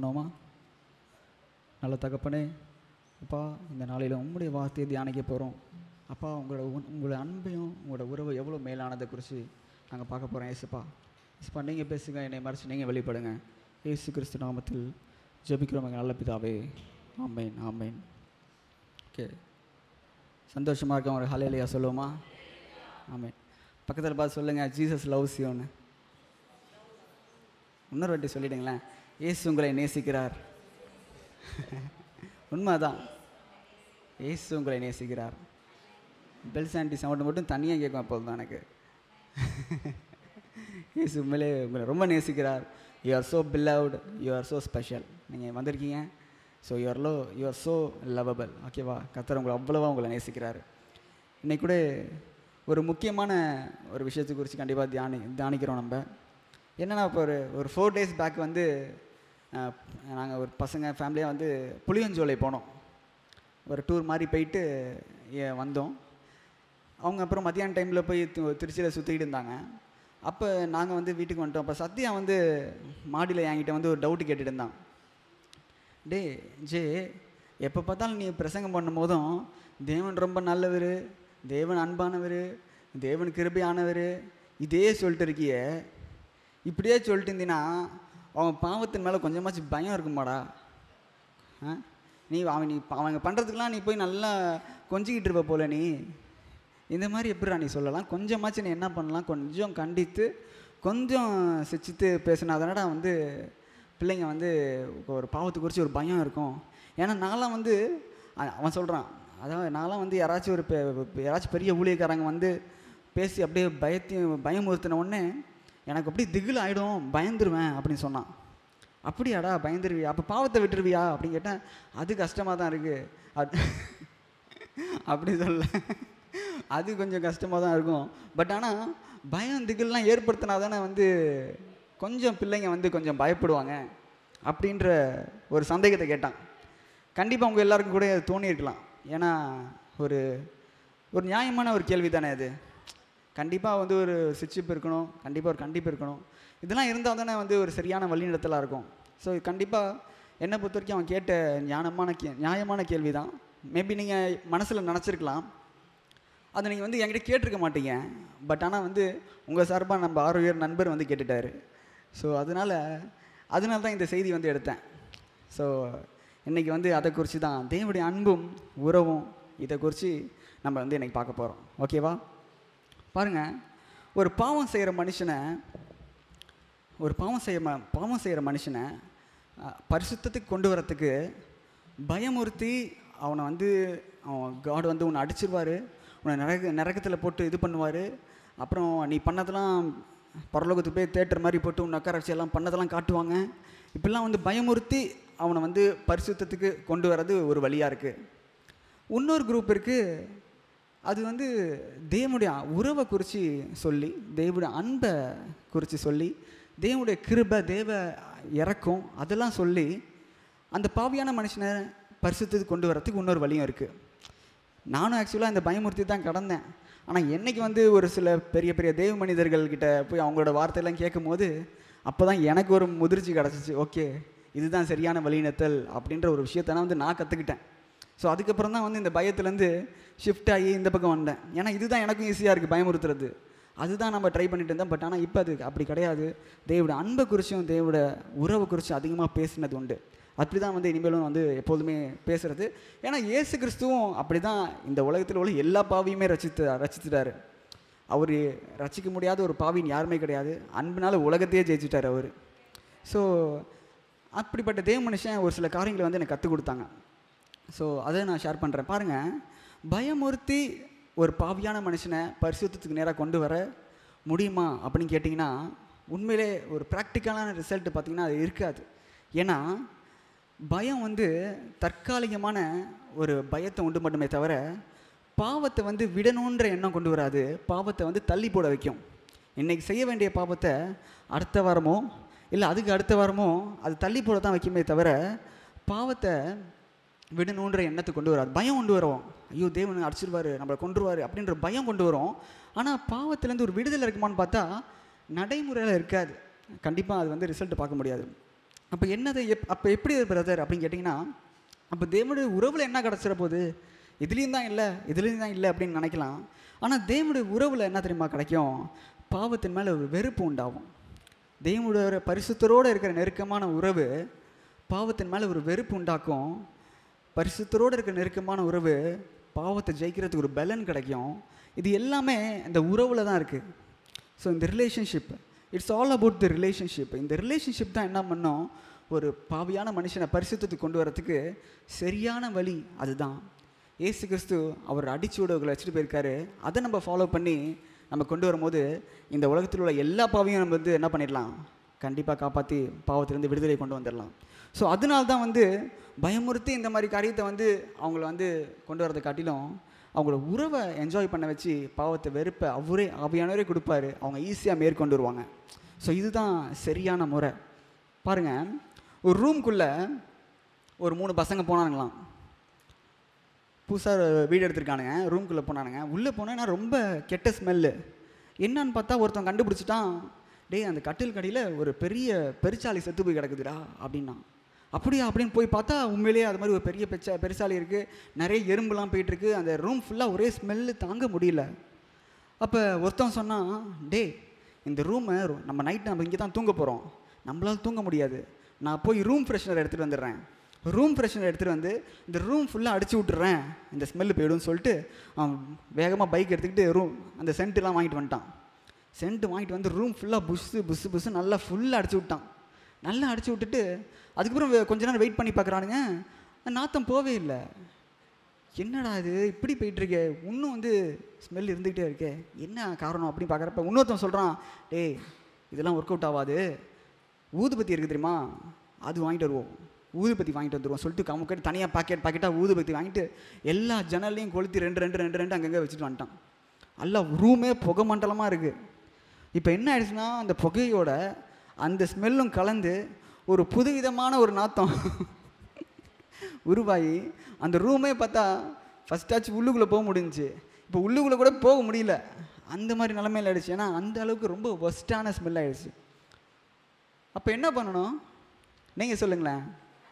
நோமா நல்ல தகப்பனே அப்பா இந்த நாளையில் உம்முடைய வார்த்தையை தியானிக்க போகிறோம் அப்பா உங்களோட உன்- உங்களோட அன்பையும் உங்களோட உறவு எவ்வளோ மேலானதை குறித்து நாங்கள் பார்க்க போகிறோம் ஏசுப்பா ஏசுப்பா நீங்கள் பேசுங்க என்னை மறைச்சு நீங்கள் வெளிப்படுங்க ஏசு கிறிஸ்து நாமத்தில் ஜெபிக்கிறோம் எங்கள் நல்ல பிதாவே ஆமேன் ஆமேன் ஓகே சந்தோஷமாக இருக்க ஒரு ஹலையிலையா சொல்லுவோமா ஆமேன் பக்கத்தில் பார்த்து சொல்லுங்கள் ஜீசஸ் லவ்ஸ் யூன்னு இன்னொரு வாட்டி சொல்லிடுங்களேன் இயேசு உங்களை நேசிக்கிறார் உண்மைதான் இயேசு உங்களை நேசிக்கிறார் பெல் சாண்டி சவுண்டு மட்டும் தனியாக கேட்கும் அப்போது தான் எனக்கு இயேசு உண்மையிலே உங்களை ரொம்ப நேசிக்கிறார் you are so beloved you are so special நீங்கள் வந்திருக்கீங்க so you are love you are so lovable ஓகேவா கத்தர் உங்களை அவ்வளோவா உங்களை நேசிக்கிறார் இன்னைக்கு கூட ஒரு முக்கியமான ஒரு விஷயத்தை குறித்து கண்டிப்பாக தியானி தியானிக்கிறோம் நம்ம என்னென்னா இப்போ ஒரு ஒரு ஃபோர் டேஸ் பேக் வந்து நாங்கள் ஒரு பசங்க ஃபேமிலியாக வந்து புளியஞ்சோலை போனோம் ஒரு டூர் மாதிரி போயிட்டு ஏ- வந்தோம் அவங்க அப்புறம் மத்தியான டைமில் போய் து- திருச்சியில் சுற்றிக்கிட்டு இருந்தாங்க அப்போ நாங்கள் வந்து வீட்டுக்கு வந்துட்டோம் அப்போ சத்யா வந்து மாடியில் என்கிட்ட வந்து ஒரு டவுட்டு கேட்டுட்டு இருந்தான் டே ஜே எப்போ பார்த்தாலும் நீ பிரசங்கம் பண்ணும் போதும் தேவன் ரொம்ப நல்லவர் தேவன் அன்பானவர் தேவன் கிருபையானவர் இதே சொல்லிட்டு இருக்கியே இப்படியே சொல்லிட்டு இருந்தீன்னா அவன் பாவத்தின் மேலே கொஞ்சமாச்சும் பயம் இருக்குமாடா ஆ நீ அவன் நீ அவங்க பண்ணுறதுக்கெலாம் நீ போய் நல்லா கொஞ்சிக்கிட்டு இருப்ப போல நீ இந்த மாதிரி எப்படிடா நீ சொல்லலாம் கொஞ்சமாச்சும் நீ என்ன பண்ணலாம் கொஞ்சம் கண்டித்து கொஞ்சம் சிச்சித்து பேசினா தானடா வந்து பிள்ளைங்க வந்து ஒரு பாவத்தை குறித்து ஒரு பயம் இருக்கும் ஏன்னா நான்லாம் வந்து அ- அவன் சொல்கிறான் அதாவது நான்லாம் வந்து யாராச்சும் ஒரு பெ- பெ- யாராச்சும் பெரிய ஊழியக்காரங்க வந்து பேசி அப்படியே பயத்தையும் பயமுறுத்தின உடனே எனக்கு அப்படியே திகில் ஆகிடும் பயந்துருவேன் அப்படின்னு சொன்னான் அப்படியாடா பயந்துருவியா அப்போ பாவத்தை விட்டுருவியா அப்படின்னு கேட்டேன் அது கஷ்டமாக தான் இருக்குது அது அப்படி சொல்ல அது கொஞ்சம் கஷ்டமாக தான் இருக்கும் பட் ஆனால் பயம் திகில்லாம் ஏற்படுத்தினா தானே வந்து கொஞ்சம் பிள்ளைங்க வந்து கொஞ்சம் பயப்படுவாங்க அப்படின்ற ஒரு சந்தேகத்தை கேட்டான் கண்டிப்பாக உங்கள் எல்லாருக்கும் கூட அது தோணியிருக்கலாம் ஏன்னா ஒரு ஒரு நியாயமான ஒரு கேள்வி தானே அது கண்டிப்பாக வந்து ஒரு சிச்சிப்பு இருக்கணும் கண்டிப்பாக ஒரு கண்டிப்பு இருக்கணும் இதெல்லாம் இருந்தால் தானே வந்து ஒரு சரியான வழிநடத்தலாக இருக்கும் ஸோ கண்டிப்பாக என்னை பொறுத்த வரைக்கும் அவன் கேட்ட ஞானமான கே நியாயமான கேள்வி தான் மேபி நீங்கள் மனசில் நினச்சிருக்கலாம் அதை நீங்கள் வந்து என்கிட்ட கேட்டிருக்க மாட்டீங்க பட் ஆனால் வந்து உங்கள் சார்பாக நம்ம ஆரோக்கியர் நண்பர் வந்து கேட்டுட்டாரு ஸோ அதனால் அதனால தான் இந்த செய்தி வந்து எடுத்தேன் ஸோ இன்றைக்கி வந்து அதை குறித்து தான் தேவனுடைய அன்பும் உறவும் இதை குறித்து நம்ம வந்து இன்றைக்கி பார்க்க போகிறோம் ஓகேவா பாருங்கள் ஒரு பாவம் செய்கிற மனுஷனை ஒரு பாவம் செய்ய ம- பாவம் செய்கிற மனுஷனை அஹ், பரிசுத்தத்துக்கு கொண்டு வரத்துக்கு பயமுறுத்தி அவனை வந்து அவன் காட் வந்து உன்னை அடிச்சிருவார் உன்னை நரக நரகத்தில் போட்டு இது பண்ணுவார் அப்புறம் நீ பண்ணதெல்லாம் பரலோகத்துக்கு போய் தேட்டர் மாதிரி போட்டு உன்னை உட்கார வச்சு எல்லாம் பண்ணதெல்லாம் காட்டுவாங்க இப்படிலாம் வந்து பயமுறுத்தி அவனை வந்து பரிசுத்தத்துக்கு கொண்டு வர்றது ஒரு வழியாக இருக்குது இன்னொரு குரூப் இருக்குது அது வந்து தேவனுடைய உறவை குறித்து சொல்லி தேவனுடைய அன்பை குறித்து சொல்லி தேவனுடைய கிருபை தேவ இறக்கம் அதெல்லாம் சொல்லி அந்த பாவியான மனுஷனை பரிசுத்தத்துக்கு கொண்டு வரத்துக்கு இன்னொரு வழியும் இருக்குது நானும் ஆக்சுவலாக இந்த பயமுறுத்தி தான் கடந்தேன் ஆனால் என்னைக்கு வந்து ஒரு சில பெரிய பெரிய தெய்வ மனிதர்கள்கிட்ட போய் அவங்களோட வார்த்தையெல்லாம் கேட்கும்போது அப்போ தான் எனக்கு ஒரு முதிர்ச்சி கிடச்சிச்சு ஓகே இதுதான் சரியான வழிநடத்தல் அப்படின்ற ஒரு விஷயத்தை நான் வந்து நான் கற்றுக்கிட்டேன் ஸோ அதுக்கப்புறம் தான் வந்து இந்த பயத்துலேருந்து ஷிஃப்ட் ஆகி இந்த பக்கம் வந்தேன் ஏன்னா இதுதான் எனக்கும் ஈஸியாக இருக்குது பயமுறுத்துறது அதுதான் நம்ம ட்ரை பண்ணிட்டு இருந்தோம் பட் ஆனால் இப்போ அது அப்படி கிடையாது தேவோட அன்பை குறிச்சும் தேவோட உறவை குறிச்சும் அதிகமாக பேசினது உண்டு அப்படி தான் வந்து இனிமேலும் வந்து எப்போதுமே பேசுறது ஏன்னா இயேசு கிறிஸ்துவும் அப்படி தான் இந்த உலகத்தில் உள்ள எல்லா பாவியுமே ரசித்து ரசித்துட்டாரு அவர் ரசிக்க முடியாத ஒரு பாவின் யாருமே கிடையாது அன்பினால உலகத்தையே ஜெயிச்சிட்டார் அவர் ஸோ அப்படிப்பட்ட தேவ மனுஷன் ஒரு சில காரியங்களை வந்து எனக்கு கற்றுக் கொடுத்தாங்க ஸோ அதை நான் ஷேர் பண்ணுறேன் பாருங்கள் பயமுறுத்தி ஒரு பாவியான மனுஷனை பரிசுத்தத்துக்கு நேராக கொண்டு வர முடியுமா அப்படின்னு கேட்டிங்கன்னா உண்மையிலே ஒரு ப்ராக்டிக்கலான ரிசல்ட் பார்த்திங்கன்னா அது இருக்காது ஏன்னா பயம் வந்து தற்காலிகமான ஒரு பயத்தை உண்டு மட்டுமே தவிர பாவத்தை வந்து விடணுன்ற எண்ணம் கொண்டு வராது பாவத்தை வந்து தள்ளி போட வைக்கும் இன்னைக்கு செய்ய வேண்டிய பாவத்தை அடுத்த வாரமோ இல்லை அதுக்கு அடுத்த வாரமோ அது தள்ளி போட தான் வைக்குமே தவிர பாவத்தை விடணுன்ற எண்ணத்தை கொண்டு வராது பயம் கொண்டு வரும் ஐயோ தேவன் அடிச்சிருவாரு நம்மளை கொண்டுருவாரு அப்படின்ற பயம் கொண்டு வரும் ஆனால் பாவத்திலேருந்து ஒரு விடுதலை இருக்குமான்னு பார்த்தா நடைமுறையில் இருக்காது கண்டிப்பாக அது வந்து ரிசல்ட் பார்க்க முடியாது அப்போ என்னது எப் அப்போ எப்படி பிரதர் அப்படின்னு கேட்டிங்கன்னா அப்போ தேவனுடைய உறவில் என்ன கிடச்சிட போகுது இதுலேயும் தான் இல்லை இதுலேயும் தான் இல்லை அப்படின்னு நினைக்கலாம் ஆனால் தேவனுடைய உறவில் என்ன தெரியுமா கிடைக்கும் பாவத்தின் மேலே ஒரு வெறுப்பு உண்டாகும் தேவனுடைய ஒரு பரிசுத்தரோடு இருக்கிற நெருக்கமான உறவு பாவத்தின் மேலே ஒரு வெறுப்பு உண்டாக்கும் பரிசுத்தரோடு இருக்கிற நெருக்கமான உறவு பாவத்தை ஜெயிக்கிறதுக்கு ஒரு பலன் கிடைக்கும் இது எல்லாமே இந்த உறவில் தான் இருக்குது ஸோ இந்த relationship it's all about the relationship இந்த ரிலேஷன்ஷிப் தான் என்ன பண்ணோம் ஒரு பாவியான மனுஷனை பரிசுத்தத்துக்கு கொண்டு வரதுக்கு சரியான வழி அதுதான் ஏசு கிறிஸ்து அவர் அடிச்சுவடுகளை வச்சுட்டு போயிருக்காரு அதை நம்ம ஃபாலோ பண்ணி நம்ம கொண்டு வரும்போது இந்த உலகத்தில் உள்ள எல்லா பாவையும் நம்ம வந்து என்ன பண்ணிடலாம் கண்டிப்பாக காப்பாற்றி பாவத்திலேருந்து விடுதலை கொண்டு வந்துடலாம் ஸோ அதனால தான் வந்து பயமுறுத்தி இந்த மாதிரி காரியத்தை வந்து அவங்கள வந்து கொண்டு வரதை காட்டிலும் அவங்களோட உறவை என்ஜாய் பண்ண வச்சு பாவத்தை வெறுப்பை அவரே ஆவியானவரே கொடுப்பாரு அவங்க ஈஸியாக மேற்கொண்டு வருவாங்க ஸோ இதுதான் சரியான முறை பாருங்கள் ஒரு ரூம்குள்ளே ஒரு மூணு பசங்க போனானுங்களாம் புதுசாக வீடு எடுத்திருக்கானுங்க ரூம்குள்ளே போனானுங்க உள்ளே போனேன்னா ரொம்ப கெட்ட ஸ்மெல்லு என்னன்னு பார்த்தா ஒருத்தன் கண்டுபிடிச்சிட்டான் டேய் அந்த கட்டில் கடியில் ஒரு பெரிய பெருச்சாளி செத்து போய் கிடக்குதுடா அப்படின்னா அப்படியா அப்படின்னு போய் பார்த்தா உண்மையிலேயே அது மாதிரி ஒரு பெரிய பெச்சா பெருசாளி இருக்குது நிறைய எறும்புலாம் போயிட்டுருக்கு அந்த ரூம் ஃபுல்லாக ஒரே ஸ்மெல்லு தாங்க முடியல அப்போ ஒருத்தன் சொன்னான் டேய் இந்த ரூமை நம்ம நைட் நம்ம இங்கே தான் தூங்க போகிறோம் நம்மளால் தூங்க முடியாது நான் போய் ரூம் ஃப்ரெஷ்னர் எடுத்துகிட்டு வந்துடுறேன் ரூம் ஃப்ரெஷ்னர் எடுத்துகிட்டு வந்து இந்த ரூம் ஃபுல்லாக அடிச்சு விட்டுறேன் இந்த ஸ்மெல்லு போயிடும்னு சொல்லிட்டு அவன் வேகமாக பைக் எடுத்துக்கிட்டு ரூம் அந்த சென்ட்டுலாம் வாங்கிட்டு வந்துட்டான் சென்ட் வாங்கிட்டு வந்து ரூம் ஃபுல்லாக புஷ்ஷு புஷ்ஷு புஷ்ஷு நல்லா ஃபுல்லாக அடிச்சு விட்டான் நல்லா அடிச்சு விட்டுட்டு அதுக்கப்புறம் வே- கொஞ்ச நேரம் வெயிட் பண்ணி பார்க்குறானுங்க நாத்தம் போவே இல்லை என்னடா இது இப்படி போயிட்டுருக்கே இன்னும் வந்து ஸ்மெல் இருந்துக்கிட்டே இருக்கே என்ன காரணம் அப்படின்னு பார்க்குறப்ப இன்னொருத்தன் சொல்கிறான் டேய் இதெல்லாம் ஒர்க் அவுட் ஆகாது ஊதுபத்தி இருக்குது தெரியுமா அது வாங்கிட்டு வருவோம் ஊதுபத்தி வாங்கிட்டு வந்துடுவோம் சொல்லிட்டு கமுக்கட்டு தனியாக பாக்கெட் பாக்கெட்டாக ஊதுபத்தி வாங்கிட்டு எல்லா ஜன்னல்லையும் கொளுத்தி ரெண்டு ரெண்டு ரெண்டு ரெண்டு அங்கங்கே வச்சுட்டு வந்துட்டான் நல்லா ரூமே புகை மண்டலமாக இருக்குது இப்போ என்ன ஆயிடுச்சுன்னா அந்த புகையோட அந்த ஸ்மெல்லும் கலந்து ஒரு புதுவிதமான ஒரு நாத்தம் உருவாகி அந்த ரூமே பார்த்தா ஃபஸ்ட்டாச்சு உள்ளுக்குள்ளே போக முடிஞ்சுச்சு இப்போ உள்ளுக்குள்ளே கூட போக முடியல அந்த மாதிரி நிலமையில ஆயிடுச்சு ஏன்னா அந்த அளவுக்கு ரொம்ப ஒஸ்ட்டான ஸ்மெல் ஆயிடுச்சு அப்போ என்ன பண்ணணும் நீங்கள் சொல்லுங்களேன்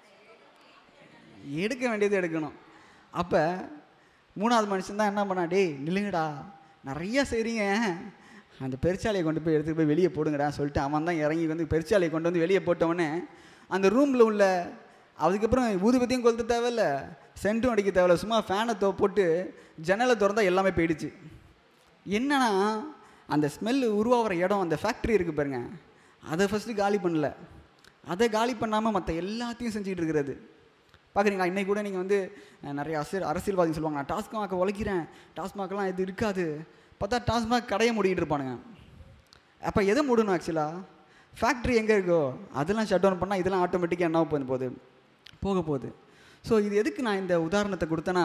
எடுக்க வேண்டியது எடுக்கணும் அப்போ மூணாவது மனுஷன் தான் என்ன பண்ணா டேய் நில்லுங்கடா நிறைய செய்கிறீங்க அந்த பெருச்சாலையை கொண்டு போய் எடுத்துகிட்டு போய் வெளியே போடுங்கடா சொல்லிட்டு அவன் தான் இறங்கி வந்து பெருச்சாலையை கொண்டு வந்து வெளியே போட்டவொடனே அந்த ரூமில் உள்ள அதுக்கப்புறம் ஊதுபத்தியும் கொளுத்த தேவையில்ல சென்ட்டும் அடிக்க தேவையில்ல சும்மா ஃபேனை தோ போட்டு ஜன்னலை திறந்தா எல்லாமே போயிடுச்சு என்னன்னா அந்த ஸ்மெல் உருவாகிற இடம் அந்த ஃபேக்ட்ரி இருக்குது பாருங்க அதை ஃபஸ்ட்டு காலி பண்ணல அதை காலி பண்ணாமல் மற்ற எல்லாத்தையும் செஞ்சுட்டு இருக்கிறது பார்க்குறீங்களா இன்னைக்கு கூட நீங்கள் வந்து அஹ், நிறைய அரசியல் அரசியல்வாதிகள் சொல்லுவாங்க நான் டாஸ்மாக் உழைக்கிறேன் டாஸ்மாக்லாம் இது இருக்காது பார்த்தா டாஸ்மாக் கடையை மூடிட்டு இருப்பானுங்க அப்போ எதை மூடணும் ஆக்சுவலாக ஃபேக்ட்ரி எங்கே இருக்கோ அதெல்லாம் ஷட் டவுன் பண்ணால் இதெல்லாம் ஆட்டோமேட்டிக்காக என்ன போகுது போகுது போக போகுது ஸோ இது எதுக்கு நான் இந்த உதாரணத்தை கொடுத்தேன்னா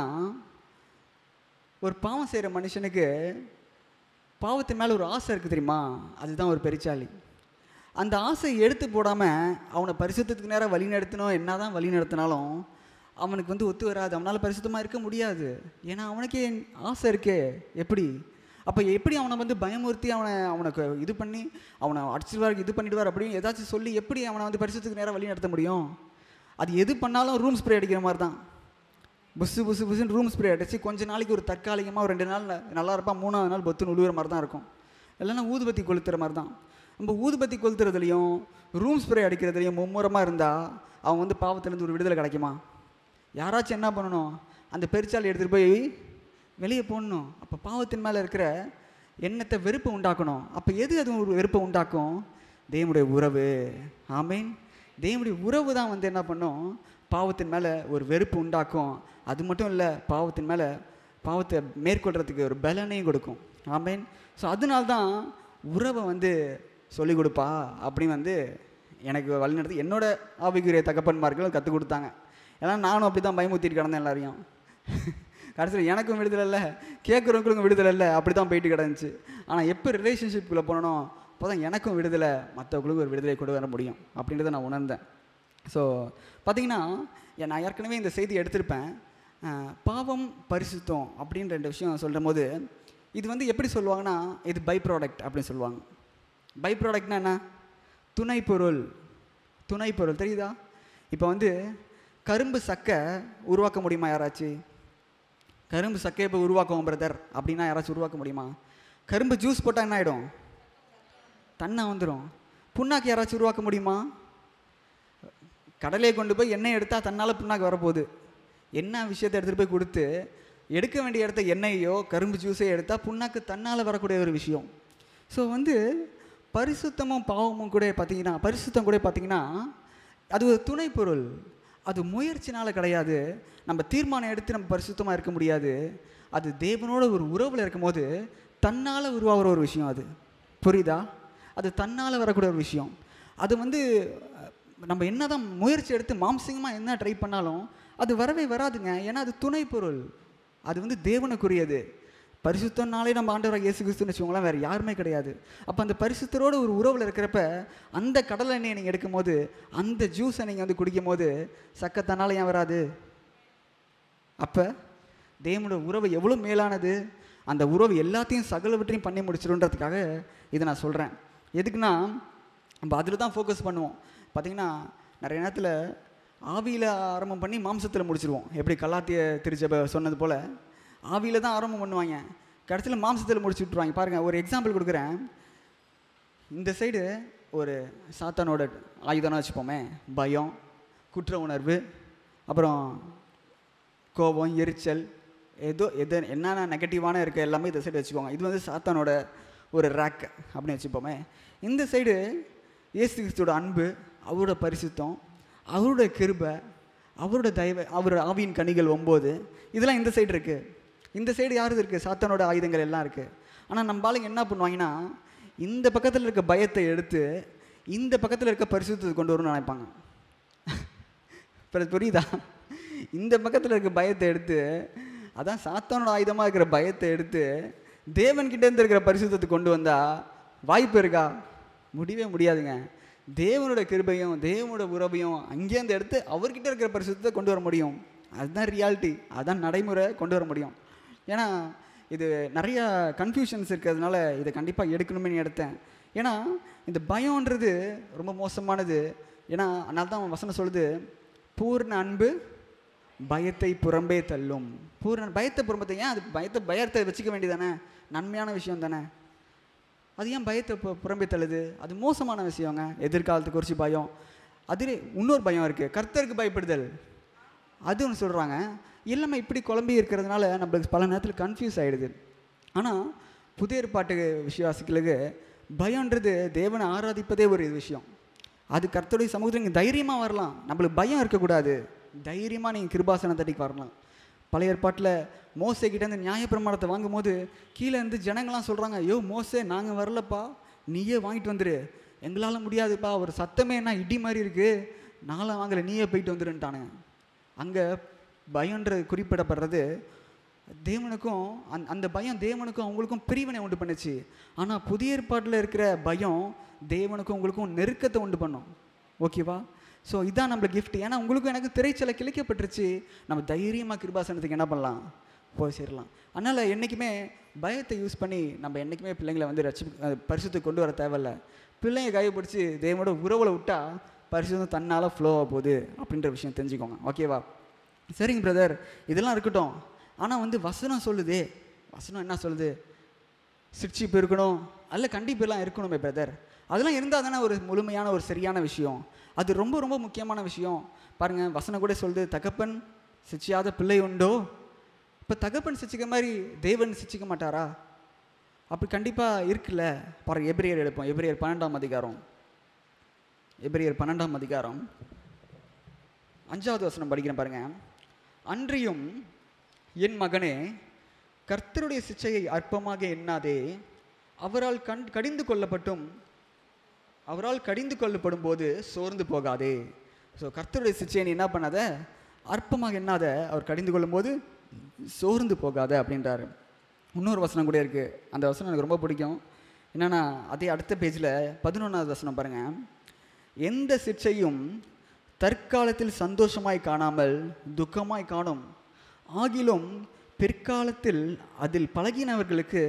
ஒரு பாவம் செய்கிற மனுஷனுக்கு பாவத்தின் மேலே ஒரு ஆசை இருக்குது தெரியுமா அதுதான் ஒரு பெருச்சாளி அந்த ஆசையை எடுத்து போடாமல் அவனை பரிசுத்தத்துக்கு நேரம் வழி நடத்தணும் என்ன தான் வழி நடத்தினாலும் அவனுக்கு வந்து ஒத்து வராது அவனால் பரிசுத்தமாக இருக்க முடியாது ஏன்னா அவனுக்கே ஆசை இருக்கே எப்படி அப்போ எப்படி அவனை வந்து பயமுறுத்தி அவனை அவனுக்கு இது பண்ணி அவனை அடிச்சிடுவார் இது பண்ணிடுவார் அப்படின்னு ஏதாச்சும் சொல்லி எப்படி அவனை வந்து பரிசுத்தத்துக்கு நேரம் வழி நடத்த முடியும் அது எது பண்ணாலும் ரூம் ஸ்ப்ரே அடிக்கிற மாதிரி தான் புஸ்ஸு புஸ்ஸு புஸ்ஸுன்னு ரூம் ஸ்ப்ரே அடிச்சு கொஞ்ச நாளைக்கு ஒரு தற்காலிகமாக ஒரு ரெண்டு நாள் ந- நல்லா இருப்பான் மூணாவது நாள் பத்துன்னு உழுவுற மாதிரி தான் இருக்கும் இல்லைன்னா ஊதுபத்தி கொளுத்துற மாதிரி தான் நம்ம ஊதுபத்தி கொளுத்துறதுலையும் ரூம் ஸ்ப்ரே அடிக்கிறதுலையும் மும்முரமாக இருந்தால் அவன் வந்து பாவத்திலேருந்து ஒரு விடுதலை கிடைக்குமா யாராச்சும் என்ன பண்ணணும் அந்த பெருச்சாலி எடுத்துகிட்டு போய் வெளியே போடணும் அப்போ பாவத்தின் மேலே இருக்கிற எண்ணத்தை வெறுப்பு உண்டாக்கணும் அப்போ எது அது ஒரு வெறுப்பை உண்டாக்கும் தேவனுடைய உறவு ஆமீன் தேவனுடைய உறவு தான் வந்து என்ன பண்ணும் பாவத்தின் மேலே ஒரு வெறுப்பு உண்டாக்கும் அது மட்டும் இல்லை பாவத்தின் மேலே பாவத்தை மேற்கொள்கிறதுக்கு ஒரு பலனையும் கொடுக்கும் ஆமீன் ஸோ அதனால தான் உறவை வந்து சொல்லிக் கொடுப்பா அப்படின்னு வந்து எனக்கு வழிநடத்தி என்னோட ஆவிக்குரிய தகப்பன்மார்கள் கற்றுக் கொடுத்தாங்க ஏன்னா நானும் அப்படி தான் பயமுத்திட்டு கிடந்தேன் எல்லாரையும் கடைசியில் எனக்கும் விடுதலை இல்லை கேட்குறவங்களுக்கும் விடுதலை இல்லை அப்படி தான் போயிட்டு கிடந்துச்சு ஆனால் எப்போ ரிலேஷன்ஷிப்புக்குள்ளே போனனோ அப்போ தான் எனக்கும் விடுதலை மற்றவங்களுக்கும் ஒரு விடுதலை கொண்டு வர முடியும் அப்படின்றத நான் உணர்ந்தேன் ஸோ பார்த்தீங்கன்னா ஏன் நான் ஏற்கனவே இந்த செய்தி எடுத்திருப்பேன் அஹ், பாவம் பரிசுத்தம் அப்படின்னு ரெண்டு விஷயம் சொல்கிற போது இது வந்து எப்படி சொல்லுவாங்கன்னா இது பை ப்ராடக்ட் அப்படின்னு சொல்லுவாங்க பை ப்ராடக்ட்னா என்ன துணை பொருள் துணை பொருள் தெரியுதா இப்போ வந்து கரும்பு சக்கை உருவாக்க முடியுமா யாராச்சும் கரும்பு சக்கையை இப்போ உருவாக்குவோம் பிரதர் அப்படின்னா யாராச்சும் உருவாக்க முடியுமா கரும்பு ஜூஸ் போட்டால் என்ன ஆகிடும் தண்ணா வந்துடும் புண்ணாக்கு யாராச்சும் உருவாக்க முடியுமா கடலையை கொண்டு போய் எண்ணெய் எடுத்தால் தன்னால் புண்ணாக்கு வரப்போகுது என்ன விஷயத்தை எடுத்துகிட்டு போய் கொடுத்து எடுக்க வேண்டிய இடத்த எண்ணெயோ கரும்பு ஜூஸையோ எடுத்தால் புண்ணாக்கு தன்னால் வரக்கூடிய ஒரு விஷயம் ஸோ வந்து பரிசுத்தமும் பாவமும் கூட பார்த்தீங்கன்னா பரிசுத்தம் கூட பார்த்தீங்கன்னா அது ஒரு துணை பொருள் அது முயற்சினால கிடையாது நம்ம தீர்மானம் எடுத்து நம்ம பரிசுத்தமாக இருக்க முடியாது அது தேவனோட ஒரு உறவில் இருக்கும்போது தன்னால் உருவாகிற ஒரு விஷயம் அது புரியுதா அது தன்னால் வரக்கூடிய ஒரு விஷயம் அது வந்து அஹ், நம்ம என்னதான் முயற்சி எடுத்து மாம்சங்கமாக என்ன ட்ரை பண்ணாலும் அது வரவே வராதுங்க ஏன்னா அது துணை பொருள் அது வந்து தேவனுக்குரியது பரிசுத்தனாலே நம்ம ஆண்டவராக இயேசு கிறிஸ்துன்னு வச்சுக்கோங்களேன் வேறு யாருமே கிடையாது அப்போ அந்த பரிசுத்தரோட ஒரு உறவில் இருக்கிறப்ப அந்த கடலை எண்ணெயை நீங்கள் எடுக்கும்போது அந்த ஜூஸை நீங்கள் வந்து குடிக்கும் போது சக்கத்தனால ஏன் வராது அப்போ தேவனோட உறவு எவ்வளோ மேலானது அந்த உறவு எல்லாத்தையும் சகலவற்றையும் பண்ணி முடிச்சிடுன்றதுக்காக இதை நான் சொல்கிறேன் எதுக்குன்னா நம்ம அதில் தான் ஃபோக்கஸ் பண்ணுவோம் பார்த்தீங்கன்னா நிறைய நேரத்தில் ஆவியில் ஆரம்பம் பண்ணி மாம்சத்தில் முடிச்சிருவோம் எப்படி கல்லாத்திய திருச்சபை சொன்னது போல் ஆவியில் தான் ஆரம்பம் பண்ணுவாங்க கடைசியில் மாம்சத்தில் முடிச்சு விட்ருவாங்க பாருங்கள் ஒரு எக்ஸாம்பிள் கொடுக்குறேன் இந்த சைடு ஒரு சாத்தானோட ஆயுதம்னு வச்சுப்போமே பயம் குற்ற உணர்வு அப்புறம் கோபம் எரிச்சல் ஏதோ எது என்னென்ன நெகட்டிவான இருக்க எல்லாமே இந்த சைடு வச்சுக்கோங்க இது வந்து சாத்தானோட ஒரு ரேக் அப்படின்னு வச்சுப்போமே இந்த சைடு இயேசு கிறிஸ்துவோட அன்பு அவரோட பரிசுத்தம் அவரோட கிருபை அவரோட தயவு அவரோட ஆவியின் கனிகள் ஒம்பது இதெல்லாம் இந்த சைடு இருக்குது இந்த சைடு யாருது இருக்குது சாத்தானோட ஆயுதங்கள் எல்லாம் இருக்குது ஆனால் நம்ம ஆளுங்க என்ன பண்ணுவாங்கன்னா இந்த பக்கத்தில் இருக்க பயத்தை எடுத்து இந்த பக்கத்தில் இருக்க பரிசுத்தத்தை கொண்டு வரணும்னு நினைப்பாங்க இப்போ புரியுதா இந்த பக்கத்தில் இருக்க பயத்தை எடுத்து அதான் சாத்தானோட ஆயுதமாக இருக்கிற பயத்தை எடுத்து தேவன்கிட்ட இருந்து இருக்கிற பரிசுத்தத்தை கொண்டு வந்தா வாய்ப்பு இருக்கா முடியவே முடியாதுங்க தேவனோட கிருபையும் தேவனோட உறவையும் அங்கேருந்து எடுத்து அவர்கிட்ட இருக்கிற பரிசுத்தத்தை கொண்டு வர முடியும் அதுதான் ரியாலிட்டி அதுதான் நடைமுறை கொண்டு வர முடியும் ஏன்னா இது நிறைய கன்ஃபியூஷன்ஸ் இருக்கிறதுனால இதை கண்டிப்பாக எடுக்கணுமே எடுத்தேன் ஏன்னா இந்த பயம்ன்றது ரொம்ப மோசமானது ஏன்னா அதனால தான் வசனம் சொல்லுது பூர்ண அன்பு பயத்தை புறம்பே தள்ளும் பூர்ண பயத்தை புறம்பத்தை ஏன் அது பயத்தை பயத்தை வச்சுக்க வேண்டியதானே நன்மையான விஷயம் தானே அது ஏன் பயத்தை பு- புறம்பே தள்ளுது அது மோசமான விஷயங்க எதிர்காலத்துக்கு குறித்து பயம் அது இன்னொரு பயம் இருக்குது கர்த்தருக்கு பயப்படுதல் அது ஒன்று சொல்கிறாங்க எல்லாமே இப்படி குழம்பி இருக்கிறதுனால நம்மளுக்கு பல நேரத்தில் கன்ஃபியூஸ் ஆகிடுது ஆனால் புதிய ஏற்பாட்டு விசுவாசிகளுக்கு பயம்ன்றது தேவனை ஆராதிப்பதே ஒரு விஷயம் அது கர்த்தருடைய சமூகத்தில் நீங்கள் தைரியமாக வரலாம் நம்மளுக்கு பயம் இருக்கக்கூடாது தைரியமாக நீங்கள் கிருபாசன தட்டிக்கு வரலாம் பழைய ஏற்பாட்டில் மோசே கிட்டேருந்து நியாயப்பிரமாணத்தை வாங்கும்போது கீழே இருந்து ஜனங்கள்லாம் சொல்கிறாங்க ஐயோ மோசே நாங்கள் வரலப்பா நீயே வாங்கிட்டு வந்துரு எங்களால் முடியாதுப்பா ஒரு சத்தமே என்ன இடி மாதிரி இருக்குது நான்லாம் வாங்கலை நீயே போயிட்டு வந்துருன்ட்டானுங்க அங்கே பயம்ன்றது குறிப்பிடப்படுறது தேவனுக்கும் அந் அந்த பயம் தேவனுக்கும் அவங்களுக்கும் பிரிவினை உண்டு பண்ணுச்சு ஆனால் புதிய ஏற்பாட்டில் இருக்கிற பயம் தேவனுக்கும் உங்களுக்கும் நெருக்கத்தை உண்டு பண்ணும் ஓகேவா ஸோ இதான் நம்மளுக்கு gift ஏன்னா உங்களுக்கும் எனக்கு திரைச்சலை கிழிக்கப்பட்டுருச்சு நம்ம தைரியமாக கிருபாசனத்துக்கு என்ன பண்ணலாம் போய் சேரலாம் அதனால் என்றைக்குமே பயத்தை யூஸ் பண்ணி நம்ம என்றைக்குமே பிள்ளைங்களை வந்து ரட்சி அஹ் பரிசுத்துக்கு கொண்டு வர தேவையில்ல பிள்ளைங்க கைப்பிடிச்சி தேவனோட உறவில் விட்டா பரிசுத்தம் தன்னால் ஃப்ளோ ஆக போகுது அப்படின்ற விஷயம் தெரிஞ்சுக்கோங்க ஓகேவா சரிங்க பிரதர் இதெல்லாம் இருக்கட்டும் ஆனால் வந்து வசனம் சொல்லுதே வசனம் என்ன சொல்லுது சிற்சிப்பு இருக்கணும் அல்ல கண்டிப்பெல்லாம் இருக்கணுமே பிரதர் அதெல்லாம் இருந்தால் தானே ஒரு முழுமையான ஒரு சரியான விஷயம் அது ரொம்ப ரொம்ப முக்கியமான விஷயம் பாருங்கள் வசனம் கூட சொல்லுது தகப்பன் சிச்சியாத பிள்ளை உண்டோ இப்போ தகப்பன் சிச்சிக்க மாதிரி தேவன் சிச்சிக்க மாட்டாரா அப்படி கண்டிப்பாக இருக்குல்ல பாருங்க எபிரியர் எடுப்போம் எபிரியர் பன்னெண்டாம் அதிகாரம் எபிரியர் பன்னெண்டாம் அதிகாரம் அஞ்சாவது வசனம் படிக்கிறேன் பாருங்க அன்றியும் என் மகனே கர்த்தருடைய சிச்சையை அற்பமாக எண்ணாதே அவரால் கண் கடிந்து கொள்ளப்பட்டும் அவரால் கடிந்து கொள்ளப்படும் போது சோர்ந்து போகாதே ஸோ கர்த்தருடைய சிச்சையை நீ என்ன பண்ணாத அற்பமாக எண்ணாத அவர் கடிந்து கொள்ளும்போது சோர்ந்து போகாத அப்படின்றாரு இன்னொரு வசனம் கூட இருக்குது அந்த வசனம் எனக்கு ரொம்ப பிடிக்கும் என்னென்னா அதே அடுத்த பேஜில் பதினொன்றாவது வசனம் பாருங்கள் எந்த சிற்சையும் தற்காலத்தில் சந்தோஷமாய் காணாமல் துக்கமாய் காணும் ஆகிலும் பிற்காலத்தில் அதில் பழகினவர்களுக்கு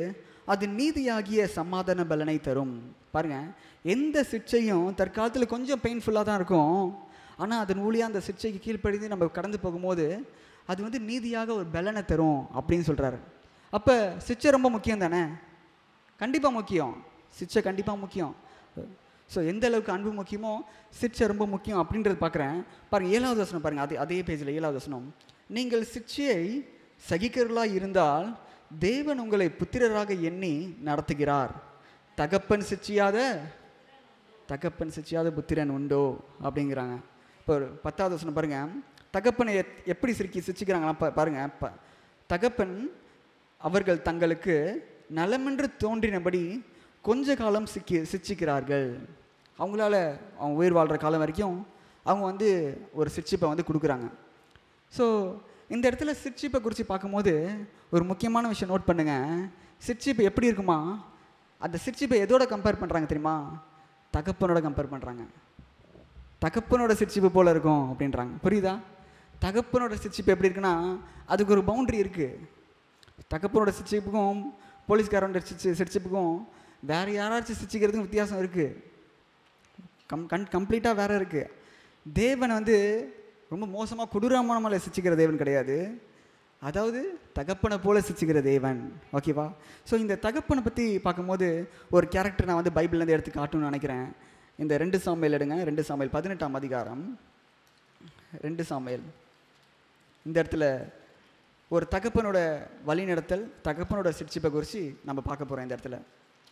அது நீதியாகிய சமாதான பலனை தரும் பாருங்க எந்த சிக்ஷையும் தற்காலத்தில் கொஞ்சம் பெயின்ஃபுல்லாக தான் இருக்கும் ஆனால் அதன் ஊழியாக அந்த சிக்ஷைக்கு கீழ்ப்படிந்து நம்ம கடந்து போகும்போது அது வந்து நீதியாக ஒரு பலனை தரும் அப்படின்னு சொல்கிறாரு அப்போ சிக்ஷை ரொம்ப முக்கியம் தானே கண்டிப்பாக முக்கியம் சிக்ஷை கண்டிப்பாக முக்கியம் ஸோ எந்த அளவுக்கு அன்பு முக்கியமோ சிக்ஷை ரொம்ப முக்கியம் அப்படின்றது பார்க்குறேன் பாருங்கள் ஏழாவது வசனம் பாருங்கள் அதே அதே பேஜில் ஏழாவது வசனம் நீங்கள் சிக்ஷையை சகிக்கிறவர்களாக இருந்தால் தேவன் உங்களை புத்திரராக எண்ணி நடத்துகிறார் தகப்பன் சிச்சியாத தகப்பன் சிச்சியாத புத்திரன் உண்டோ அப்படிங்கிறாங்க இப்போ ஒரு பத்தாவது வசனம் பாருங்க தகப்பனை எத்- எப்படி சிரிக்கி சிரிச்சுக்கிறாங்கன்னா பா பாருங்க ப தகப்பன் அவர்கள் தங்களுக்கு நலமென்று தோன்றினபடி கொஞ்ச காலம் சிக்கி சிச்சிக்கிறார்கள் அவங்களால அவங்க உயிர் வாழ்கிற காலம் வரைக்கும் அவங்க வந்து ஒரு சிற்சிப்பை வந்து கொடுக்குறாங்க ஸோ இந்த இடத்துல சிற்சிப்பை குறித்து பார்க்கும்போது ஒரு முக்கியமான விஷயம் நோட் பண்ணுங்க சிற்சிப்பு எப்படி இருக்குமா அந்த சிற்சிப்பை எதோட கம்பேர் பண்ணுறாங்க தெரியுமா தகப்பனோட கம்பேர் பண்ணுறாங்க தகப்பனோட சிற்சிப்பு போல இருக்கும் அப்படின்றாங்க புரியுதா தகப்பனோட சிற்சிப்பு எப்படி இருக்குன்னா அதுக்கு ஒரு பவுண்டரி இருக்குது தகப்பனோட சிற்சிப்புக்கும் போலீஸ்காரனோட சிச்சி சிற்சிப்புக்கும் வேறு யாராச்சும் சிச்சிக்கிறதுக்கும் வித்தியாசம் இருக்குது கம் கண் கம்ப்ளீட்டாக வேற இருக்குது தேவன் வந்து ரொம்ப மோசமாக கொடூரமான சிச்சிக்கிற தேவன் கிடையாது அதாவது தகப்பனை போல சிச்சிக்கிற தேவன் ஓகேவா ஸோ இந்த தகப்பனை பற்றி பார்க்கும்போது ஒரு கேரக்டர் நான் வந்து பைபிள்லேருந்து எடுத்து காட்டணும்னு நினைக்கிறேன் இந்த ரெண்டு சாமையல் எடுங்க ரெண்டு சாமையல் பதினெட்டாம் அதிகாரம் ரெண்டு சாமையல் இந்த இடத்துல ஒரு தகப்பனோட வழிநடத்தல் தகப்பனோட சிற்சிப்பை குறித்து நம்ம பார்க்க போகிறோம் இந்த இடத்துல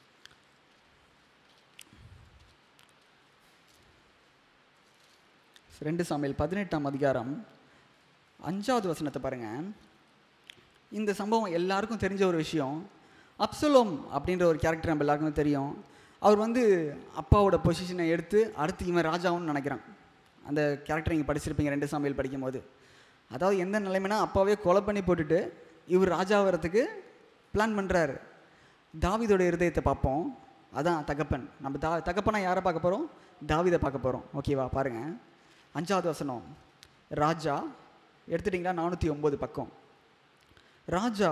ரெண்டு சாமியல் பதினெட்டாம் அதிகாரம் அஞ்சாவது வசனத்தை பாருங்க இந்த சம்பவம் எல்லாருக்கும் தெரிஞ்ச ஒரு விஷயம் அப்சலோம் அப்படின்ற ஒரு கேரக்டர் நம்ம எல்லாருக்கும் தெரியும் அவர் வந்து அப்பாவோட பொசிஷனை எடுத்து அடுத்து இவன் ராஜாவுன்னு நினைக்கிறான் அந்த கேரக்டர் நீங்கள் படிச்சிருப்பீங்க ரெண்டு சாமியல் படிக்கும்போது அதாவது எந்த நிலைமைனா அப்பாவே கொலை பண்ணி போட்டுட்டு இவர் ராஜாவறதுக்கு பிளான் பண்ணுறாரு தாவீதோட இருதயத்தை பார்ப்போம் அதான் தகப்பன் நம்ம தா தகப்பனா யாரை பார்க்க போகிறோம் தாவீதை பார்க்க போகிறோம் ஓகேவா பாருங்கள் அஞ்சாவது வசனம் ராஜா எடுத்துட்டிங்களா நானூற்றி ஒம்பது பக்கம் ராஜா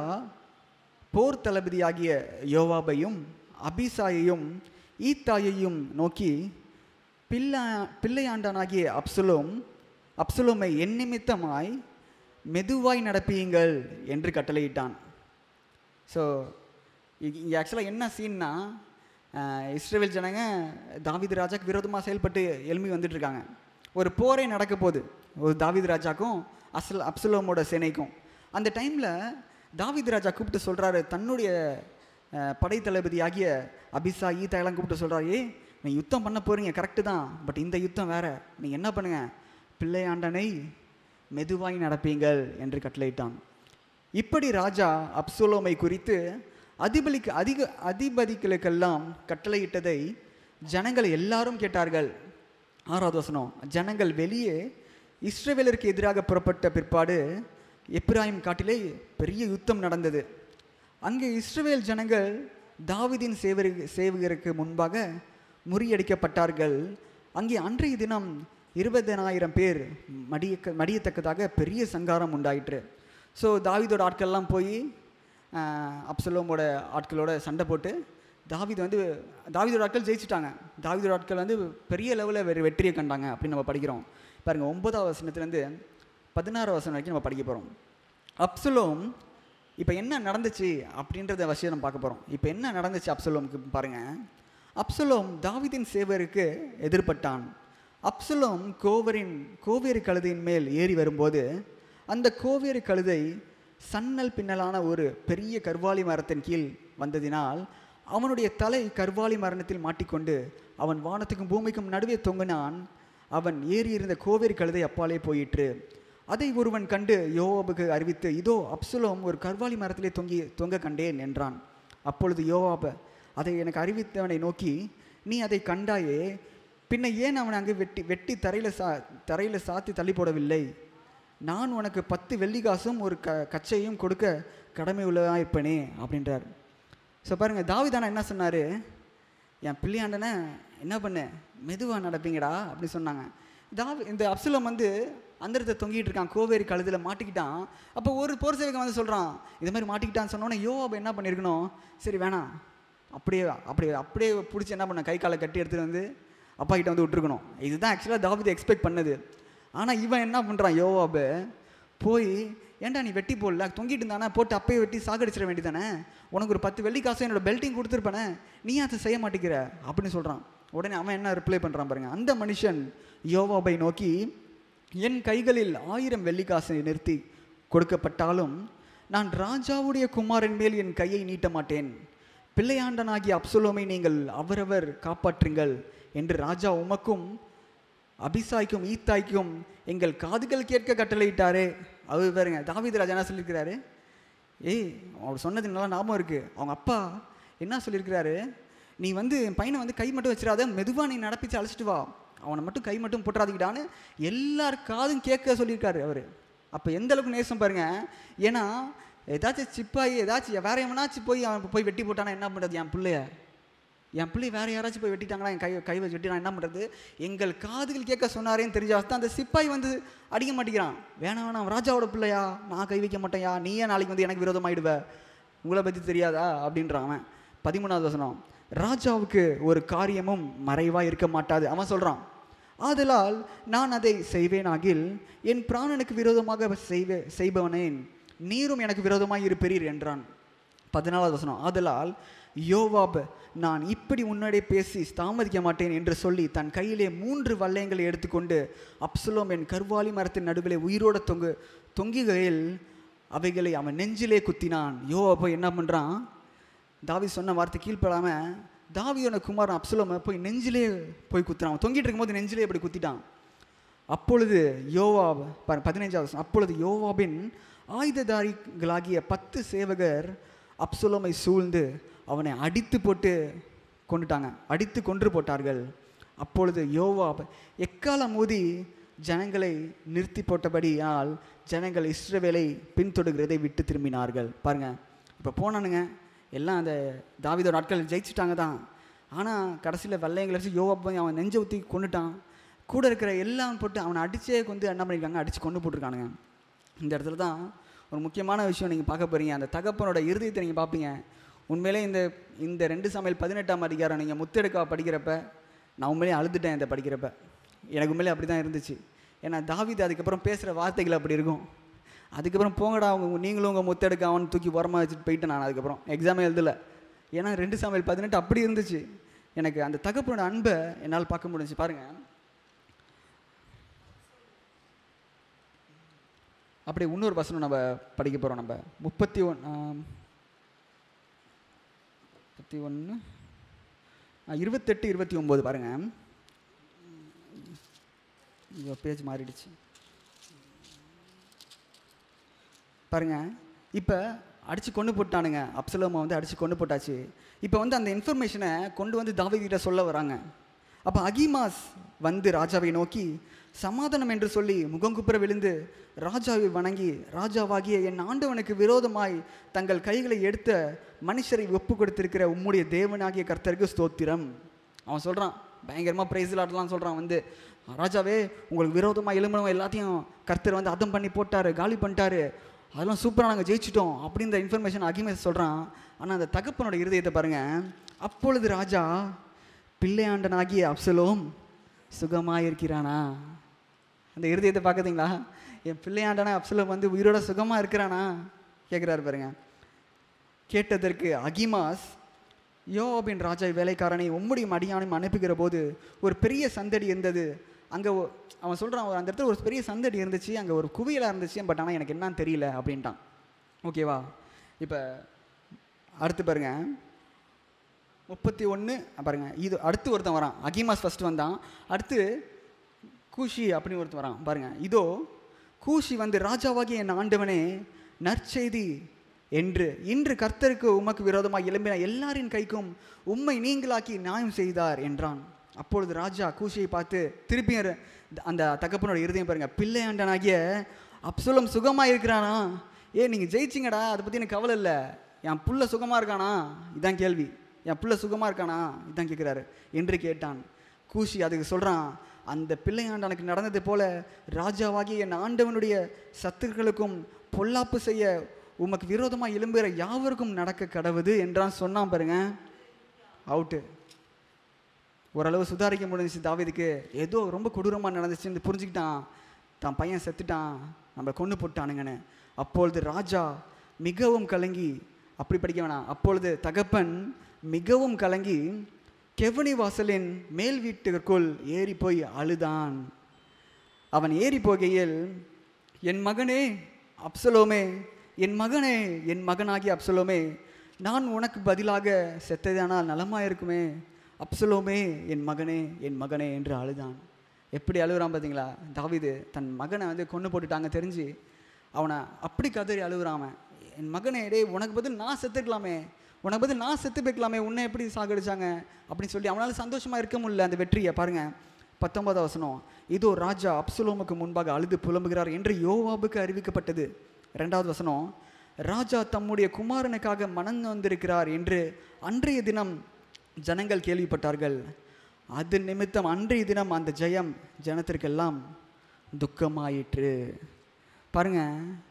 போர் தளபதியாகிய யோவாபையும் அபிசாயையும் ஈத்தாயையும் நோக்கி பிள்ளை பிள்ளையாண்டானாகிய அப்சுலோம் அப்சுலோமை என் நிமித்தமாய் மெதுவாய் நடப்பியுங்கள் என்று கட்டளையிட்டான் ஸோ இங்கே ஆக்சுவலாக என்ன சீன்னா இஸ்ரேல் ஜனங்க தாவீது ராஜாக்கு விரோதமாக செயல்பட்டு எழும்பி வந்துட்டு இருக்காங்க ஒரு போரே நடக்க போகுது ஒரு தாவீது ராஜாக்கும் அசல் அப்சலோமோட சேனைக்கும் அந்த டைமில் தாவீது ராஜா கூப்பிட்டு சொல்கிறாரு தன்னுடைய அஹ், படை தளபதி ஆகிய அபிசா ஈத்தாயெல்லாம் கூப்பிட்டு சொல்கிறாரு ஏய் நீ யுத்தம் பண்ண போகிறீங்க கரெக்டு தான் பட் இந்த யுத்தம் வேற நீங்கள் என்ன பண்ணுங்க பிள்ளையாண்டனை மெதுவாய் நடப்பீங்கள் என்று கட்டளையிட்டான் இப்படி ராஜா அப்சலோமை குறித்து அதிபலிக்கு அதிக அதிபதிகளுக்கெல்லாம் கட்டளையிட்டதை ஜனங்கள் எல்லாரும் கேட்டார்கள் ஆறாவது வசனம் ஜனங்கள் வெளியே இஸ்ரவேலருக்கு எதிராக புறப்பட்ட பிற்பாடு எப்ராயிம் காட்டிலே பெரிய யுத்தம் நடந்தது அங்கே இஸ்ரவேல் ஜனங்கள் தாவீதின் சேவரு சேவகருக்கு முன்பாக முறியடிக்கப்பட்டார்கள் அங்கே அன்றைய தினம் இருபதனாயிரம் பேர் மடிய மடியத்தக்கதாக பெரிய சங்காரம் உண்டாயிற்று ஸோ தாவீதோட ஆட்கள்லாம் போய் அப்சலோமோட ஆட்களோட சண்டை போட்டு தாவீது வந்து தாவீதோட ஆட்கள் ஜெயிச்சிட்டாங்க தாவீதோட ஆட்கள் வந்து பெரிய லெவலில் வெறு வெற்றியை கண்டாங்க அப்படின்னு நம்ம படிக்கிறோம் பாருங்க ஒன்பதாவது வசனத்துலேருந்து பதினாறு வசனம் வரைக்கும் நம்ம படிக்க போகிறோம் அப்சலோம் இப்போ என்ன நடந்துச்சு அப்படின்றத விஷயம் நம்ம பார்க்க போகிறோம் இப்போ என்ன நடந்துச்சு அப்சலோமுக்கு பாருங்கள் அப்சலோம் தாவீதின் சேவருக்கு எதிர்பட்டான் அப்சலோம் கோவரின் கோவேறு கழுதையின் மேல் ஏறி வரும்போது அந்த கோவேறு கழுதை சன்னல் பின்னலான ஒரு பெரிய கர்வாலி மரத்தின் கீழ் வந்ததினால் அவனுடைய தலை கர்வாலி மரணத்தில் மாட்டிக்கொண்டு அவன் வானத்துக்கும் பூமிக்கும் நடுவே தொங்கினான் அவன் ஏறி இருந்த கோவேறு கழுதை அப்பாலே போயிற்று அதை ஒருவன் கண்டு யோவாபுக்கு அறிவித்து இதோ அப்சுலோம் ஒரு கர்வாலி மரத்திலே தொங்கி தொங்க கண்டேன் என்றான் அப்பொழுது யோவாப அதை எனக்கு அறிவித்தவனை நோக்கி நீ அதை கண்டாயே பின்ன ஏன் அவனை அங்கு வெட்டி வெட்டி தரையில் சா தரையில் சாத்தி தள்ளி போடவில்லை நான் உனக்கு பத்து வெள்ளிக்காசும் ஒரு க கச்சையும் கொடுக்க கடமை உள்ளதாக இருப்பேனே அப்படின்றார் ஸோ பாருங்கள் தாவிதானா என்ன சொன்னார் என் பிள்ளையாண்டனை என்ன பண்ணு மெதுவாக நடப்பீங்கடா அப்படின்னு சொன்னாங்க தாவி இந்த அப்சுலம் வந்து அந்த இடத்துல தொங்கிட்டு இருக்கான் கோவேரி கழுதில் மாட்டிக்கிட்டான் அப்போ ஒரு போர் சேவகன் வந்து சொல்கிறான் இது மாதிரி மாட்டிக்கிட்டான்னு சொன்னோன்னே யோவாப் என்ன பண்ணியிருக்கணும் சரி வேணாம் அப்படியே அப்படியே அப்படியே பிடிச்சி என்ன பண்ண கை காலை கட்டி எடுத்துகிட்டு வந்து அப்பா கிட்ட வந்து விட்டுருக்கணும் இதுதான் ஆக்சுவலாக தாவீது எக்ஸ்பெக்ட் பண்ணது ஆனால் இவன் என்ன பண்ணுறான் யோவாபு போய் ஏன்டா நீ வெட்டி போடல தொங்கிட்டு இருந்தானே போட்டு அப்பயே வெட்டி சாகடிச்சிட வேண்டியதானே உனக்கு ஒரு பத்து வெள்ளி காசு என்னோட பெல்ட்டிங் கொடுத்துருப்பானே நீ அதை செய்ய மாட்டேங்கிற அப்படின்னு சொல்கிறான் உடனே அவன் என்ன ரிப்ளை பண்ணுறான் பாருங்க அந்த மனுஷன் யோவாபை நோக்கி என் கைகளில் ஆயிரம் வெள்ளிக்காசை நிறுத்தி கொடுக்கப்பட்டாலும் நான் ராஜாவுடைய குமாரன் மேல் என் கையை நீட்ட மாட்டேன் பிள்ளையாண்டனாகிய அப்சுலோமை நீங்கள் அவரவர் காப்பாற்றுங்கள் என்று ராஜா உமக்கும் அபிசாய்க்கும் ஈத்தாய்க்கும் எங்கள் காதுகள் கேட்க கட்டளையிட்டாரே அவர் பாருங்க தாவீது ராஜா என்ன சொல்லியிருக்கிறாரு ஏய் அவர் சொன்னது நல்லா ஞாபகம் இருக்குது அவங்க அப்பா என்ன சொல்லியிருக்கிறாரு நீ வந்து என் பையனை வந்து கை மட்டும் வச்சிடாத மெதுவாக நீ நடப்பிச்சு அழைச்சிட்டு வா அவனை மட்டும் கை மட்டும் போட்டுறாதீங்கடான்னு எல்லார் காதும் கேட்க சொல்லியிருக்காரு அவர் அப்போ எந்த அளவுக்கு நேசம் பாருங்க ஏன்னா ஏதாச்சும் சிப்பாயி ஏதாச்சும் வேற எவனாச்சும் போய் அவன் போய் வெட்டி போட்டானா என்ன பண்ணுறது என் பிள்ளைய என் பிள்ளை வேற யாராச்சும் போய் வெட்டிட்டாங்களா என் கை கை வச்சு வெட்டி நான் என்ன பண்ணுறது எங்கள் காதுகள் கேட்க சொன்னாரேன்னு தெரிஞ்ச தான் அந்த சிப்பாய் வந்து அடிக்க மாட்டேங்கிறான் வேணாம் வேணாம் ராஜாவோட பிள்ளையா நான் கை வைக்க மாட்டேயா நீயே நாளைக்கு வந்து எனக்கு விரோதமாயிடுவ உங்களை பற்றி தெரியாதா அப்படின்றான் அவன் பதிமூணாவது வசனம் ராஜாவுக்கு ஒரு காரியமும் மறைவாக இருக்க மாட்டாது அவன் சொல்கிறான் ஆதலால் நான் அதை செய்வேனாகில் என் பிராணனுக்கு விரோதமாக செய்வே செய்பவனேன் நீரும் எனக்கு விரோதமாக இருப்பீர் என்றான் பதினாலாவது வசனம் ஆதலால் யோவாப் நான் இப்படி உன்னோடே பேசி தாமதிக்க மாட்டேன் என்று சொல்லி தன் கையிலே மூன்று வல்லையங்களை எடுத்துக்கொண்டு அப்சுலோம் என் கர்வாலி மரத்தின் நடுவிலே உயிரோட தொங்கு தொங்குகையில் அவைகளை அவன் நெஞ்சிலே குத்தினான் யோவாப் போய் என்ன பண்ணுறான் தாவி சொன்ன வார்த்தை கீழ்ப்படாமல் தாவியோட குமாரன் அப்சுலோமை போய் நெஞ்சிலே போய் குத்துறான் அவன் தொங்கிட்டு இருக்கும்போது நெஞ்சிலே இப்படி குத்திட்டான் அப்பொழுது யோவாப் பாருங்க பதினைஞ்சாவது வசனம். அப்பொழுது யோவாபின் ஆயுததாரிகளாகிய பத்து சேவகர் அப்சுலோமை சூழ்ந்து அவனை அடித்து போட்டு கொண்டுட்டாங்க அடித்து கொன்று போட்டார்கள் அப்பொழுது யோவாப் எக்காலம் மோதி ஜனங்களை நிறுத்தி போட்டபடியால் ஜனங்கள் இஸ்ரவேலை பின்தொடர்கிறதை விட்டு திரும்பினார்கள் பாருங்க இப்போ போனானுங்க எல்லாம் அந்த தாவீதோட நாட்கள் ஜெயிச்சிட்டாங்க தான் ஆனால் கடைசியில் வெள்ளையங்களை வச்சு யோவாப் போய் அவன் நெஞ்சை ஊற்றி கொண்டுட்டான் கூட இருக்கிற எல்லாம் போட்டு அவனை அடிச்சே கொண்டு என்ன பண்ணியிருக்காங்க அடித்து கொண்டு போட்டிருக்கானுங்க இந்த இடத்துல தான் ஒரு முக்கியமான விஷயம் நீங்கள் பார்க்க போகிறீங்க அந்த தகப்பனோட இருதயத்தை நீங்கள் பார்ப்பீங்க உண்மையிலே இந்த இந்த ரெண்டு சமையல் பதினெட்டாம் அதிகாரம் நீங்கள் முத்தெடுக்கா படிக்கிறப்ப நான் உண்மையிலே அழுதுட்டேன் இதை படிக்கிறப்ப எனக்கு உண்மையிலே அப்படி தான் இருந்துச்சு ஏன்னா தாவீது அதுக்கப்புறம் பேசுகிற வார்த்தைகள் அப்படி இருக்கும் அதுக்கப்புறம் போங்கடா அவங்க நீங்களும் உங்கள் முத்தெடுக்க அவன் தூக்கி உரமாக வச்சுட்டு போயிட்டேன் நான் அதுக்கப்புறம் எக்ஸாமே எழுதலை ஏன்னா ரெண்டு சமையல் பதினெட்டு அப்படி இருந்துச்சு எனக்கு அந்த தகப்பனோட அன்பை என்னால் பார்க்க முடிஞ்சுச்சு பாருங்கள் அப்படி இன்னொரு வசனம் நம்ம படிக்க போகிறோம் நம்ம முப்பத்தி ஒன் முப்பத்தி ஒன்று இருபத்தெட்டு இருபத்தி ஒம்பது பாருங்கள் ஐயோ பேஜ் மாறிடுச்சு பாருங்க இப்போ அடித்து கொண்டு போட்டானுங்க அப்சலோமா வந்து அடித்து கொண்டு போட்டாச்சு இப்போ வந்து அந்த இன்ஃபர்மேஷனை கொண்டு வந்து தாவீதிட்ட சொல்ல வராங்க அப்போ அகிமாஸ் வந்து ராஜாவை நோக்கி சமாதானம் என்று சொல்லி முகங்குப்புற விழுந்து ராஜாவை வணங்கி ராஜாவாகிய என் ஆண்டவனுக்கு விரோதமாய் தங்கள் கைகளை எடுத்த மனுஷரை ஒப்பு கொடுத்திருக்கிற உம்முடைய தேவனாகிய கர்த்தருக்கு ஸ்தோத்திரம் அவன் சொல்கிறான் பயங்கரமாக பிரைஸ் லாட்லாம் சொல்கிறான் வந்து ராஜாவே உங்களுக்கு விரோதமாக எலும்பணும் எல்லாத்தையும் கர்த்தர் வந்து அதம் பண்ணி போட்டார் காலி பண்ணிட்டாரு அதெல்லாம் சூப்பராக நாங்கள் ஜெயிச்சிட்டோம் அப்படின்ற இன்ஃபர்மேஷன் அகிமேஷ் சொல்கிறான் ஆனால் அந்த தகப்பனோட இருதயத்தை பாருங்கள் அப்பொழுது ராஜா பிள்ளையாண்டனாகிய அப்சலோம் சுகமாக இருக்கிறானா அந்த இருதயத்தை பார்க்குறீங்களா என் பிள்ளையாண்டனா அப்சலோம் வந்து உயிரோட சுகமாக இருக்கிறானா கேட்குறாரு பாருங்க கேட்டதற்கு அகிமாஸ் யோவாபின் ராஜா வேலைக்காரனை உம்முடைய மடியானையும் அனுப்புகிற போது ஒரு பெரிய சந்தடி இருந்தது அங்கே அவன் சொல்கிறான் அந்த இடத்துல ஒரு பெரிய சந்தடி இருந்துச்சு அங்கே ஒரு குவியலாக இருந்துச்சு பட் ஆனால் எனக்கு என்னன்னு தெரியல அப்படின்ட்டான் ஓகேவா இப்போ அடுத்து பாருங்க முப்பத்தி ஒன்று பாருங்க இது அடுத்து ஒருத்தன் வரான் அகிமாஸ் ஃபஸ்ட்டு வந்தான் அடுத்து கூஷி அப்படின்னு ஒருத்தன் வரான் பாருங்க இதோ கூஷி வந்து ராஜாவாகிய என் ஆண்டவனே நற்செய்தி என்று இன்று கர்த்தருக்கு உமக்கு விரோதமாக எழும்பின எல்லாரின் கைக்கும் உம்மை நீங்களாக்கி நியாயம் செய்தார் என்றான் அப்பொழுது ராஜா கூஷியை பார்த்து திருப்பி அந்த தகப்பனோட இருதயம் பாருங்க பிள்ளையாண்டனாகிய அப்சுலம் சுகமாக இருக்கிறானா ஏ நீங்கள் ஜெயிச்சிங்கடா அதை பற்றி எனக்கு கவலை இல்லை என் புள்ள சுகமாக இருக்கானா இதான் கேள்வி என் புள்ள சுகமாக இருக்கானா இதான் கேட்குறாரு என்று கேட்டான் கூஷி அதுக்கு சொல்கிறான் அந்த பிள்ளையாண்டனுக்கு நடந்தது போல ராஜாவாகிய என் ஆண்டவனுடைய சத்துருக்களுக்கும் பொல்லாப்பு செய்ய உமக்கு விரோதமாக எழும்புகிற யாவருக்கும் நடக்க கடவுது என்றான் சொன்னான் பாருங்க அவுட்டு ஓரளவு சுதாரிக்க முடிஞ்சிச்சு தாவீதுக்கு ஏதோ ரொம்ப கொடூரமாக நடந்துச்சுன்னு புரிஞ்சுக்கிட்டான் தான் பையன் செத்துட்டான் நம்மளை கொண்டு போட்டானுங்கன்னு அப்பொழுது ராஜா மிகவும் கலங்கி அப்படி படிக்க வேணாம் அப்பொழுது தகப்பன் மிகவும் கலங்கி கெவனி வாசலின் மேல் வீட்டுக்குள் ஏறி போய் அழுதான் அவன் ஏறி போகையில் என் மகனே அப்சலோமே என் மகனே என் மகனாகிய அப்சலோமே நான் உனக்கு பதிலாக செத்ததானால் நலமாக இருக்குமே அப்சலோமே என் மகனே என் மகனே என்று அழுதான் எப்படி அழுகுறான் பார்த்தீங்களா தாவீது தன் மகனை வந்து கொண்டு போட்டுட்டாங்க தெரிஞ்சு அவனை அப்படி கதறி அழுகுறான் அவன் என் மகனே டேய் உனக்கு பதில் நான் செத்துக்கலாமே உனக்கு பதில் நான் செத்து போய்க்கலாமே உன்னை எப்படி சாகடிச்சாங்க அப்படின்னு சொல்லி அவனால் சந்தோஷமாக இருக்க முடியல அந்த வெற்றியை பாருங்க பத்தொன்பதாம் வசனம் இதோ ராஜா அப்சுலோமுக்கு முன்பாக அழுது புலம்புகிறார் என்று யோவாபுக்கு அறிவிக்கப்பட்டது ரெண்டாவது வசனம் ராஜா தம்முடைய குமாரனுக்காக மனம் வந்திருக்கிறார் என்று அன்றைய தினம் ஜனங்கள் கேள்விப்பட்டார்கள் அது நிமித்தம் அன்றைய தினம் அந்த ஜெயம் ஜனத்திற்கெல்லாம் துக்கமாயிற்று பாருங்க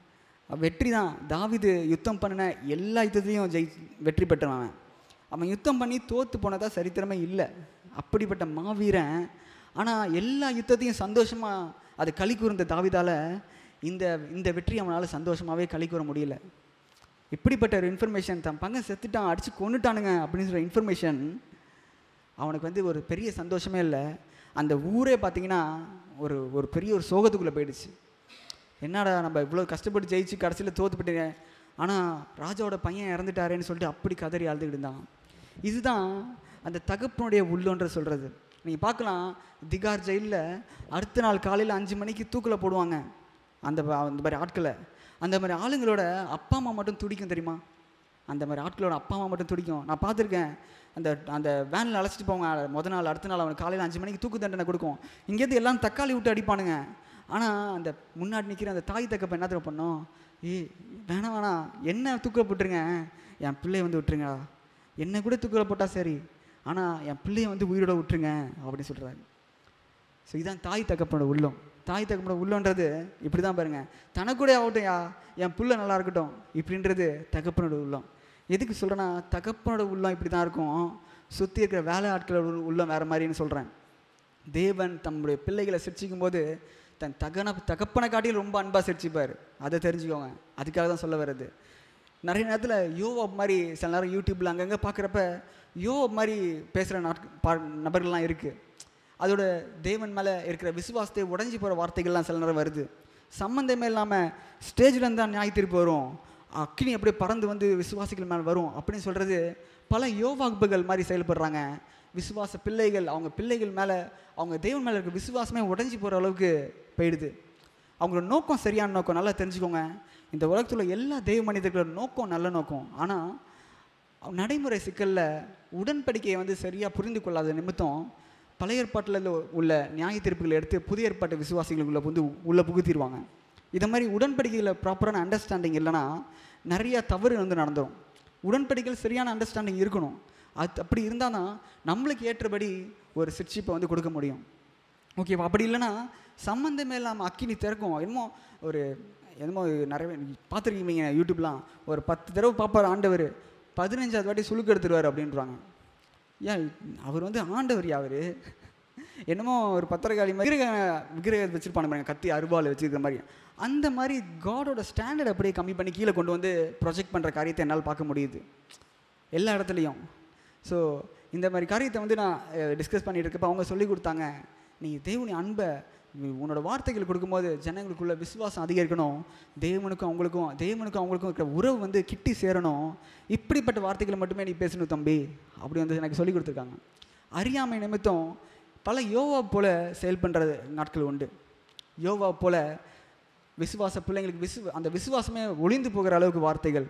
வெற்றி தான் தாவிது யுத்தம் பண்ணின எல்லா யுத்தத்தையும் ஜெயி வெற்றி பெற்றவன் அவன். அவன் யுத்தம் பண்ணி தோத்து போனதா சரித்திரமே இல்லை அப்படிப்பட்ட மாவீரன் ஆனால் எல்லா யுத்தத்தையும் சந்தோஷமாக அது களி கூர்ந்த தாவிதால இந்த இந்த வெற்றி அவனால் சந்தோஷமாகவே களி கூற முடியல இப்படிப்பட்ட ஒரு இன்ஃபர்மேஷன் தன் பங்க செத்துட்டான் அடித்து கொண்டுட்டானுங்க அப்படின்னு சொல்கிற இன்ஃபர்மேஷன் அவனுக்கு வந்து ஒரு பெரிய சந்தோஷமே இல்லை அந்த ஊரே பார்த்தீங்கன்னா ஒரு ஒரு பெரிய ஒரு சோகத்துக்குள்ளே போயிடுச்சு என்னடா நம்ம இவ்வளோ கஷ்டப்பட்டு ஜெயிச்சு கடைசியில் தோத்துப்பட்டீங்க ஆனால் ராஜாவோட பையன் இறந்துட்டாரேன்னு சொல்லிட்டு அப்படி கதறி அழுதுகிட்டு இருந்தான் இதுதான் அந்த தகப்பனுடைய உள்ளொன்ற சொல்கிறது நீங்கள் பார்க்கலாம் திகார் ஜெயிலில் அடுத்த நாள் காலையில் அஞ்சு மணிக்கு தூக்கில் போடுவாங்க அந்த ப- அந்த மாதிரி ஆட்களை அந்த மாதிரி ஆளுங்களோட அப்பா அம்மா மட்டும் துடிக்கும் தெரியுமா அந்த மாதிரி ஆட்களோட அப்பா அம்மா மட்டும் துடிக்கும் நான் பார்த்துருக்கேன் அந்த அந்த வேனில் அழைச்சிட்டு போவாங்க முத நாள் அடுத்த நாள் அவனுக்கு காலையில் அஞ்சு மணிக்கு தூக்கு தண்டனை கொடுக்கும் இங்கேருந்து எல்லாம் தக்காளி விட்டு அடிப்பானுங்க ஆனால் அந்த முன்னாடி நிற்கிற அந்த தாய் தக்கப்ப என்ன தெரியுமா பண்ணோம் ஏய் வேணாம் வேணாம் என்ன தூக்கில் போட்டுருங்க என் பிள்ளைய வந்து விட்டுருங்கடா என்னை கூட தூக்கில் போட்டால் சரி ஆனால் என் பிள்ளைய வந்து உயிரோட விட்டுருங்க அப்படின்னு சொல்கிறாரு ஸோ இதான் தாய் தகப்பனோட உள்ளம் தாய் தகப்பனோட உள்ளன்றது இப்படி தான் பாருங்க தனக்கூட ஆகட்டும்யா என் புள்ள நல்லா இருக்கட்டும் இப்படின்றது தகப்பனோட உள்ளம் எதுக்கு சொல்கிறேன்னா தகப்பனோட உள்ளம் இப்படி தான் இருக்கும் சுற்றி இருக்கிற வேலை ஆட்களோட உள்- உள்ளம் வேறு மாதிரின்னு சொல்கிறேன் தேவன் தம்முடைய பிள்ளைகளை சிரிச்சிக்கும் போது தன் தகன தகப்பனை காட்டிலும் ரொம்ப அன்பாக சிரிச்சிப்பார் அதை தெரிஞ்சுக்கோங்க அதுக்காக தான் சொல்ல வர்றது நிறைய நேரத்தில் யோவாப் மாதிரி சில நேரம் யூடியூப்பில் அங்கங்கே பார்க்குறப்ப யோவாப் மாதிரி பேசுகிற நாட் பா நபர்கள்லாம் இருக்குது அதோட தேவன் மேலே இருக்கிற விசுவாசத்தை உடைஞ்சி போகிற வார்த்தைகள்லாம் சில நேரம் வருது சம்மந்தமே இல்லாமல் ஸ்டேஜில் இருந்தால் நியாய தீர்ப்பு வரும் அக்கினி அப்படியே பறந்து வந்து விசுவாசிகள் மேலே வரும் அப்படின்னு சொல்கிறது பல யோவாக்குகள் மாதிரி செயல்படுறாங்க விசுவாச பிள்ளைகள் அவங்க பிள்ளைகள் மேலே அவங்க தேவன் மேலே இருக்க விசுவாசமே உடைஞ்சி போகிற அளவுக்கு போயிடுது அவங்களோட நோக்கம் சரியான நோக்கம் நல்லா தெரிஞ்சுக்கோங்க இந்த உலகத்தில் உள்ள எல்லா தெய்வ மனிதர்களோட நோக்கம் நல்ல நோக்கம் ஆனால் நடைமுறை சிக்கலில் உடன்படிக்கையை வந்து சரியாக புரிந்து கொள்ளாத நிமித்தம் பழைய ஏற்பாட்டில் உள்ள நியாய தீர்ப்புகளை எடுத்து புதிய ஏற்பாட்டு விசுவாசிகளுக்குள்ள வந்து உள்ளே புகுத்திடுவாங்க இதை மாதிரி உடன்படிக்கையில் ப்ராப்பரான அண்டர்ஸ்டாண்டிங் இல்லைன்னா நிறைய தவறு வந்து நடந்துடும் உடன்படிக்கையில் சரியான அண்டர்ஸ்டாண்டிங் இருக்கணும் அது அப்படி இருந்தால் தான் நம்மளுக்கு ஏற்றபடி ஒரு சிற்சிப்பை வந்து கொடுக்க முடியும் ஓகேவா அப்படி இல்லைன்னா சம்மந்தமே இல்லாமல் அக்கினி திறக்கும் என்னமோ ஒரு என்னமோ நிறைய பார்த்துருக்கீங்க யூடியூப்லாம் ஒரு பத்து தடவை பார்ப்பார் ஆண்டவர் பதினஞ்சாவது வாட்டி சுழுக்கு எடுத்துருவார் அப்படின்றாங்க ஏன் அவர் வந்து ஆண்டவர் அவர் என்னமோ ஒரு பத்திரகாளி மாதிரி விக்கிரக விக்கிரக வச்சுருப்பாங்க பாருங்க கத்தி அருவாள் வச்சுருக்கிற மாதிரி அந்த மாதிரி காடோட ஸ்டாண்டர்ட் அப்படியே கம்மி பண்ணி கீழே கொண்டு வந்து ப்ரொஜெக்ட் பண்ணுற காரியத்தை என்னால் பார்க்க முடியுது எல்லா இடத்துலையும் ஸோ இந்த மாதிரி காரியத்தை வந்து நான் டிஸ்கஸ் பண்ணிட்டு இருக்கப்ப அவங்க சொல்லி கொடுத்தாங்க நீ தேவனி அன்பை நீ உன்னோட வார்த்தைகள் கொடுக்கும்போது ஜனங்களுக்குள்ள விசுவாசம் அதிகரிக்கணும் தேவனுக்கும் அவங்களுக்கும் தேவனுக்கும் அவங்களுக்கும் இருக்கிற உறவு வந்து கிட்டி சேரணும் இப்படிப்பட்ட வார்த்தைகளை மட்டுமே நீ பேசணும் தம்பி அப்படி வந்து எனக்கு சொல்லி கொடுத்துருக்காங்க அறியாமை நிமித்தம் பல யோவா போல செயல் பண்ணுற நாட்கள் உண்டு யோவா போல விசுவாச பிள்ளைங்களுக்கு விசு அந்த விசுவாசமே ஒளிந்து போகிற அளவுக்கு வார்த்தைகள்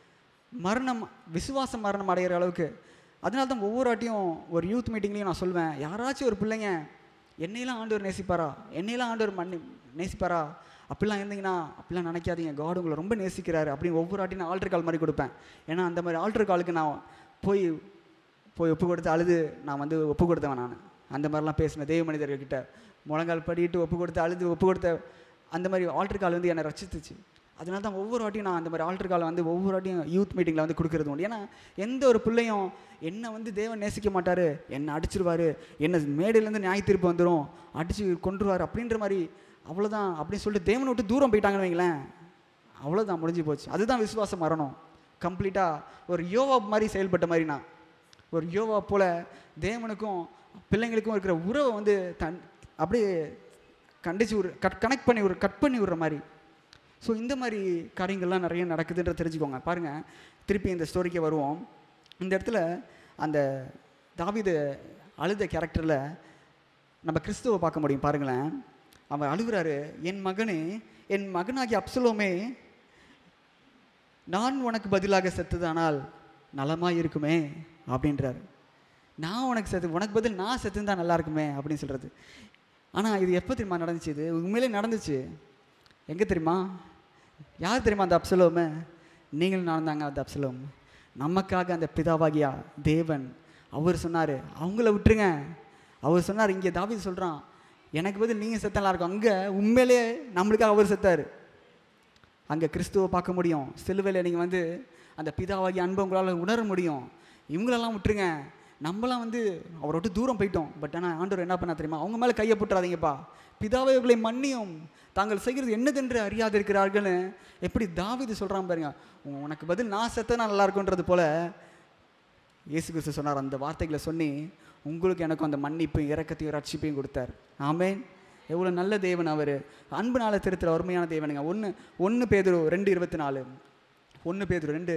மரணம் விசுவாச மரணம் அடைகிற அளவுக்கு அதனால தான் ஒவ்வொரு வாட்டியும் ஒரு யூத் மீட்டிங்லேயும் நான் சொல்வேன் யாராச்சும் ஒரு பிள்ளைங்க என்னையெல்லாம் ஆண்டவர் நேசிப்பாரா என்னையெல்லாம் ஆண்டவர் மன்னி நேசிப்பாரா அப்படிலாம் இருந்தீங்கன்னா அப்படிலாம் நினைக்காதீங்க காட் உங்களை ரொம்ப நேசிக்கிறாரு அப்படின்னு ஒவ்வொரு வாட்டியும் நான் ஆல்டர் கால் மாதிரி கொடுப்பேன் ஏன்னா அந்த மாதிரி ஆல்டர் காலுக்கு நான் போய் போய் ஒப்பு கொடுத்து அழுது நான் வந்து ஒப்பு கொடுத்தவன் நான் அந்த மாதிரிலாம் பேசின தெய்வ மனிதர்கள்கிட்ட முழங்கால் படிட்டு ஒப்பு கொடுத்து அழுது ஒப்பு கொடுத்த அந்த மாதிரி ஆல்டர் கால் வந்து என்னை ரசித்துச்சு அதனால தான் ஒவ்வொரு வாட்டியும் நான் அந்த மாதிரி ஆல்டர் கால் வந்து ஒவ்வொரு வாட்டியும் யூத் மீட்டிங்கில் வந்து கொடுக்கறது உண்டு ஏன்னா எந்த ஒரு பிள்ளையும் என்னை வந்து தேவன் நேசிக்க மாட்டார் என்னை அடிச்சிருவாரு என்னை மேடையிலேருந்து நியாய தீர்ப்பு வந்துடும் அடிச்சு கொண்டுருவார் அப்படின்ற மாதிரி அவ்வளோதான் அப்படின்னு சொல்லிட்டு தேவனை விட்டு தூரம் போயிட்டாங்கன்னு வைங்களேன் அவ்வளோதான் முடிஞ்சு போச்சு அதுதான் விசுவாசம் மரணம் கம்ப்ளீட்டாக ஒரு யோவா மாதிரி செயல்பட்ட மாதிரி நான் ஒரு யோவா போல தேவனுக்கும் பிள்ளைங்களுக்கும் இருக்கிற உறவை வந்து தன் அப்படியே கண்டிச்சு ஒரு கட் கனெக்ட் பண்ணி ஒரு கட் பண்ணி விடுற மாதிரி ஸோ இந்த மாதிரி காரியங்கள்லாம் நிறைய நடக்குதுன்ற தெரிஞ்சுக்கோங்க பாருங்கள் திருப்பி இந்த ஸ்டோரிக்கு வருவோம் இந்த இடத்துல அந்த தாவீது அழுத கேரக்டரில் நம்ம கிறிஸ்துவை பார்க்க முடியும் பாருங்களேன் அவன் அழுகுறாரு என் மகனே என் மகனாகிய அப்சலோமே நான் உனக்கு பதிலாக செத்ததானால் நலமாக இருக்குமே அப்படின்றாரு நான் உனக்கு செத்து உனக்கு பதில் நான் செத்துந்தா நல்லா இருக்குமே அப்படின்னு சொல்கிறது ஆனால் இது எப்போ தெரியுமா நடந்துச்சு இது உண்மையிலே நடந்துச்சு எங்கே தெரியுமா யார் தெரியுமா அந்த அப்சலோமு நீங்களும் நான் தாங்க அந்த அப்சலோம் நமக்காக அந்த பிதாவாகியா தேவன் அவர் சொன்னார் அவங்கள விட்டுருங்க அவர் சொன்னார் இங்கே தாவீது சொல்கிறான் எனக்கு பதில் நீங்கள் செத்தலாம் இருக்கும் அங்கே உண்மையிலே நம்மளுக்காக அவர் செத்தார் அங்கே கிறிஸ்துவை பார்க்க முடியும் சிலுவையில் நீங்கள் வந்து அந்த பிதாவாகிய அன்பை உங்களால் உணர முடியும் இவங்களெல்லாம் விட்டுருங்க நம்மளாம் வந்து அவரை விட்டு தூரம் போயிட்டோம் பட் ஆனால் ஆண்டவர் என்ன பண்ணா தெரியுமா அவங்க மேலே கையை போட்டுறாதீங்கப்பா பிதாவை இவர்களை மன்னியும் தாங்கள் செய்கிறது என்னதென்று அறியாது இருக்கிறார்கள்னு எப்படி தாவீது சொல்கிறான் பாருங்க உனக்கு பதில் நான் செத்தனா நல்லா இருக்குன்றது போல இயேசு கிறிஸ்து சொன்னார் அந்த வார்த்தைகளை சொல்லி உங்களுக்கு எனக்கும் அந்த மன்னிப்பையும் இறக்கத்தையும் ரட்சிப்பையும் கொடுத்தார் ஆமென் எவ்வளோ நல்ல தேவன் அவர் அன்புனால திருத்துற அருமையான தேவனுங்க ஒன்று ஒன்று பேதுரு ரெண்டு இருபத்தி நாலு ஒன்று பேதுரு ரெண்டு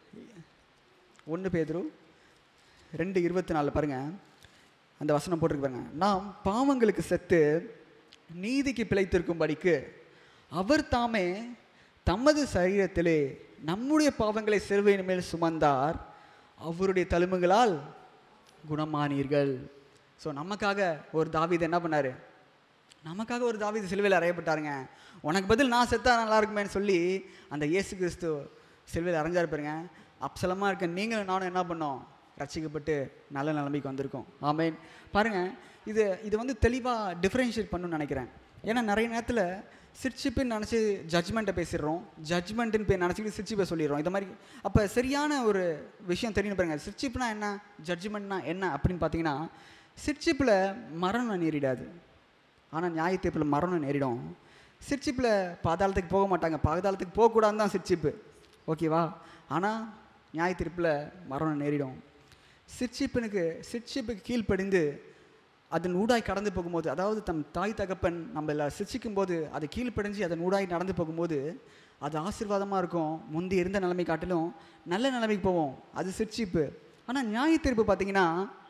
ஒன்று பேதுரு ரெண்டு இருபத்தி நாலு பாருங்க அந்த வசனம் போட்டிருக்கு பாருங்க நாம் பாவங்களுக்கு செத்து நீதிக்கு பிழைத்திருக்கும்படிக்கு அவர் தாமே தமது சரீரத்திலே நம்முடைய பாவங்களை சிறுவையின் மேல் சுமந்தார் அவருடைய தழும்புகளால் குணமானீர்கள் ஸோ நமக்காக ஒரு தாவீது என்ன பண்ணார் நமக்காக ஒரு தாவீது சிலுவையில் அறையப்பட்டாருங்க உனக்கு பதில் நான் செத்தா நல்லா இருக்குமேன்னு சொல்லி அந்த இயேசு கிறிஸ்து சிலுவையில் அரைஞ்சாரு பாருங்க அப்சலமாக இருக்க நீங்களும் நானும் என்ன பண்ணோம் ரட்சிக்கப்பட்டு நல்ல நிலைமைக்கு வந்திருக்கோம் ஆமேன் பாருங்க இது இது வந்து தெளிவாக டிஃப்ரென்ஷியேட் பண்ணணும்னு நினைக்கிறேன் ஏன்னா நிறைய நேரத்தில் சிரிச்சிப்புன்னு நினச்சி ஜட்ஜ்மெண்ட்டை பேசிடுறோம் ஜட்ஜ்மெண்ட்டுன்னு போய் நினச்சிக்கிட்டு சிரிச்சிப்பை சொல்லிடுறோம் இந்த மாதிரி அப்போ சரியான ஒரு விஷயம் தெரியும் பாருங்க சிரிச்சிப்புனா என்ன ஜட்ஜ்மெண்ட்னா என்ன அப்படின்னு பார்த்தீங்கன்னா சிரிச்சிப்பில் மரணம் நேரிடாது ஆனால் நியாயத்தீர்ப்பில் மரணம் நேரிடும் சிரிச்சிப்பில் பாதாளத்துக்கு போக மாட்டாங்க பாதாளத்துக்கு போகக்கூடாதுன்னு தான் சிரிச்சிப்பு ஓகேவா ஆனால் நியாயத்தீர்ப்பில் மரணம் நேரிடும் சிற்சிப்பனுக்கு சிற்சிப்புக்கு கீழ்ப்படிந்து அதன் ஊடாய் கடந்து போகும்போது அதாவது தம் தாய் தகப்பன் நம்மள சிரிச்சிக்கும் போது அது கீழ்ப்படிஞ்சு அதன் ஊடாய் நடந்து போகும்போது அது ஆசீர்வாதமாக இருக்கும் முந்தி இருந்த நிலைமை காட்டிலும் நல்ல நிலைமைக்கு போவோம் அது சிற்சிப்பு ஆனால் நியாயத்தீர்ப்பு பார்த்தீங்கன்னா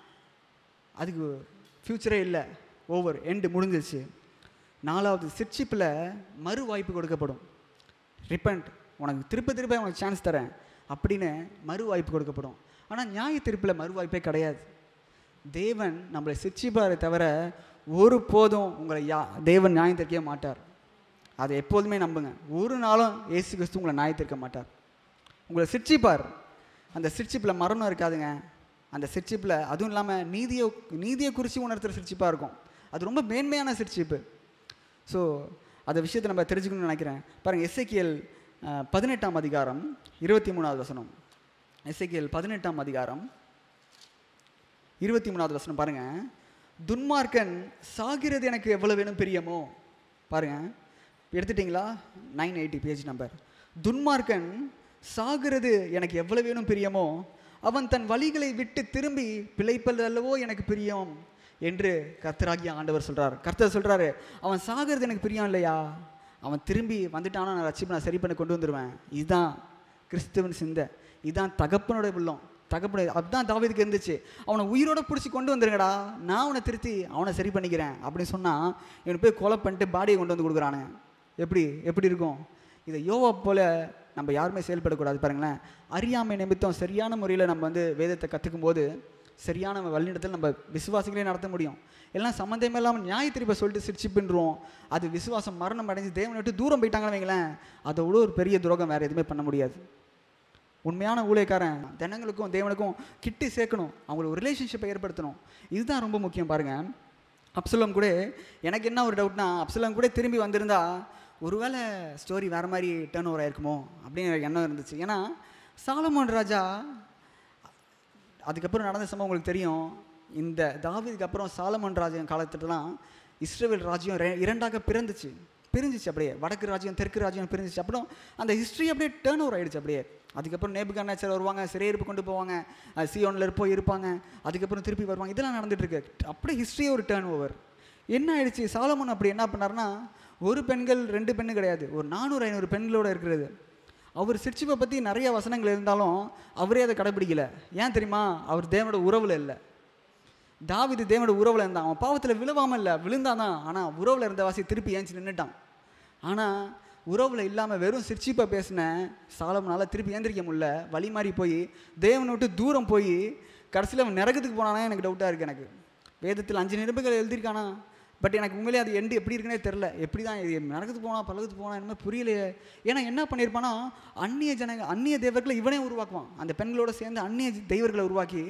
அதுக்கு ஃப்யூச்சரே இல்லை ஓவர் எண்டு முடிஞ்சிருச்சு நாலாவது சிற்சிப்பில் மறு வாய்ப்பு கொடுக்கப்படும் ரிப்பண்ட் உனக்கு திருப்ப திருப்ப உனக்கு சான்ஸ் தரேன் அப்படின்னு மறு வாய்ப்பு கொடுக்கப்படும் ஆனால் நியாய தீர்ப்பில் மறு வாய்ப்பே கிடையாது தேவன் நம்மளை சிரிச்சிப்பாரை தவிர ஒரு போதும் உங்களை யா தேவன் நியாயம் தீர்க்கவே மாட்டார் அதை எப்போதுமே நம்புங்க ஒரு நாளும் ஏசு கிறிஸ்து உங்களை நியாயம் தீர்க்க மாட்டார் உங்களை சிரிச்சிப்பார் அந்த சிரிச்சிப்பில் மரணம் இருக்காதுங்க அந்த சிரிச்சிப்பில் அதுவும் இல்லாமல் நீதியை நீதியை குறித்து உணர்த்துற சிரிச்சிப்பாக இருக்கும் அது ரொம்ப மேன்மையான சிரிச்சிப்பு ஸோ அந்த விஷயத்தை நம்ம தெரிஞ்சுக்கணும்னு நினைக்கிறேன் பாருங்கள் எஸ்ஐக்கியல் பதினெட்டாம் அதிகாரம் இருபத்தி மூணாவது வசனம் எஸ்ஐக்கியல் பதினெட்டாம் அதிகாரம் இருபத்தி மூணாவது வசனம் பாருங்க துன்மார்க்கன் சாகிறது எனக்கு எவ்வளவு வேணும் பிரியமோ பாருங்க எடுத்துட்டிங்களா நைன் எயிட்டி பேஜ் நம்பர் துன்மார்க்கன் சாகிறது எனக்கு எவ்வளவு வேணும் பிரியமோ அவன் தன் வழிகளை விட்டு திரும்பி பிழைப்பது அல்லவோ எனக்கு பிரியம் என்று கர்த்தராகிய ஆண்டவர் சொல்றார் கர்த்தர் சொல்றாரு அவன் சாகிறது எனக்கு பிரியம் இல்லையா அவன் திரும்பி வந்துட்டானா நான் ரட்சிப்பு நான் சரி பண்ணி கொண்டு வந்துடுவேன் இதுதான் கிறிஸ்துவன் சிந்தை இதுதான் தகப்பனுடைய உள்ளம் தகப்பனுடைய அதுதான் தாவீதுக்கு இருந்துச்சு அவனை உயிரோட பிடிச்சி கொண்டு வந்துருங்கடா நான் அவனை திருத்தி அவனை சரி பண்ணிக்கிறேன் அப்படின்னு சொன்னால் இவனை போய் கொலை பண்ணிட்டு பாடியை கொண்டு வந்து கொடுக்குறானுங்க எப்படி எப்படி இருக்கும் இதை யோவா போல நம்ம யாருமே செயல்படக்கூடாது பாருங்களேன் அறியாமை நிமித்தம் சரியான முறையில் நம்ம வந்து வேதத்தை கற்றுக்கும் போது சரியான வழிநடத்தல் நம்ம விசுவாசிகளே நடத்த முடியும் எல்லாம் சம்மந்தமே இல்லாமல் நியாய திருப்ப சொல்லிட்டு சிரிச்சு பின்னுருவோம் அது விசுவாசம் மரணம் அடைஞ்சு தேவனை விட்டு தூரம் போயிட்டாங்கன்னு வைங்களேன் அதை விட ஒரு பெரிய துரோகம் வேறு எதுவுமே பண்ண முடியாது உண்மையான ஊழியக்காரன் ஜனங்களுக்கும் தேவனுக்கும் கிட்டி சேர்க்கணும் அவங்களுக்கு ஒரு ரிலேஷன்ஷிப்பை ஏற்படுத்தணும் இதுதான் ரொம்ப முக்கியம் பாருங்கள் அப்சலம் கூட எனக்கு என்ன ஒரு டவுட்னா அப்சலம் கூட திரும்பி வந்திருந்தா ஒருவேளை ஸ்டோரி வேறு மாதிரி டேர்ன் ஓவர் ஆயிருக்குமோ அப்படின்னு எனக்கு எண்ணம் இருந்துச்சு ஏன்னா சாலமோன் ராஜா அதுக்கப்புறம் நடந்த சம்பவம் உங்களுக்கு தெரியும் இந்த தாவீதுக்கு அப்புறம் சாலமன் ராஜ்யம் காலத்துலலாம் இஸ்ரேல் ராஜ்யம் ரெ- இரண்டாக பிறந்துச்சு பிரிஞ்சிச்சு அப்படியே வடக்கு ராஜ்யம் தெற்கு ராஜ்யம் பிரிஞ்சிச்சு அப்புறம் அந்த ஹிஸ்ட்ரி அப்படியே டேர்ன் ஓவர் ஆயிடுச்சு அப்படியே அதுக்கப்புறம் நேபுகா நேச்சர் வருவாங்க சிறையிருப்பு கொண்டு போவாங்க அஹ் சியோனில் போய் இருப்பாங்க அதுக்கப்புறம் திருப்பி வருவாங்க இதெல்லாம் நடந்துட்டு இருக்கு அப்படியே ஹிஸ்ட்ரியே ஒரு டேர்ன் ஓவர் என்ன ஆயிடுச்சு சாலமன் அப்படி என்ன பண்ணாருன்னா ஒரு பெண்கள் ரெண்டு பெண்ணு கிடையாது ஒரு நானூறு ஐநூறு பெண்களோட இருக்கிறது அவர் சிற்சிப்பை பற்றி நிறைய வசனங்கள் இருந்தாலும் அவரே அதை கடைபிடிக்கல ஏன் தெரியுமா அவர் தேவனோட உறவில் இல்லை தாவீது தேவனோட உறவில் இருந்தான் அவன் பாவத்தில் விழுவாமல் இல்லை விழுந்தான் தான் ஆனால் உறவில் இருந்த வாசி திருப்பி ஏஞ்சி நின்றுட்டான் ஆனால் உறவில் இல்லாமல் வெறும் சிற்சிப்பை பேசின சாலமனால திருப்பி ஏந்திரிக்க முடியல வழி மாறி போய் தேவனை விட்டு தூரம் போய் கடைசியில் அவன் நரகத்துக்கு போனானே எனக்கு டவுட்டாக இருக்குது எனக்கு வேதத்தில் அஞ்சு நிருபங்கள் எழுதியிருக்கானா பட் எனக்கு உண்மையிலே அது எண்டு எப்படி இருக்குன்னே தெரில எப்படி தான் இது நரகத்துக்கு போனா பழகத்துக்கு போனா என்ன புரியலையே ஏன்னா என்ன பண்ணியிருப்பானா அந்நிய ஜனங்க அந்நிய தேவர்களை இவனே உருவாக்குவான் அந்த பெண்களோட சேர்ந்து அந்நிய தெய்வர்களை உருவாக்கி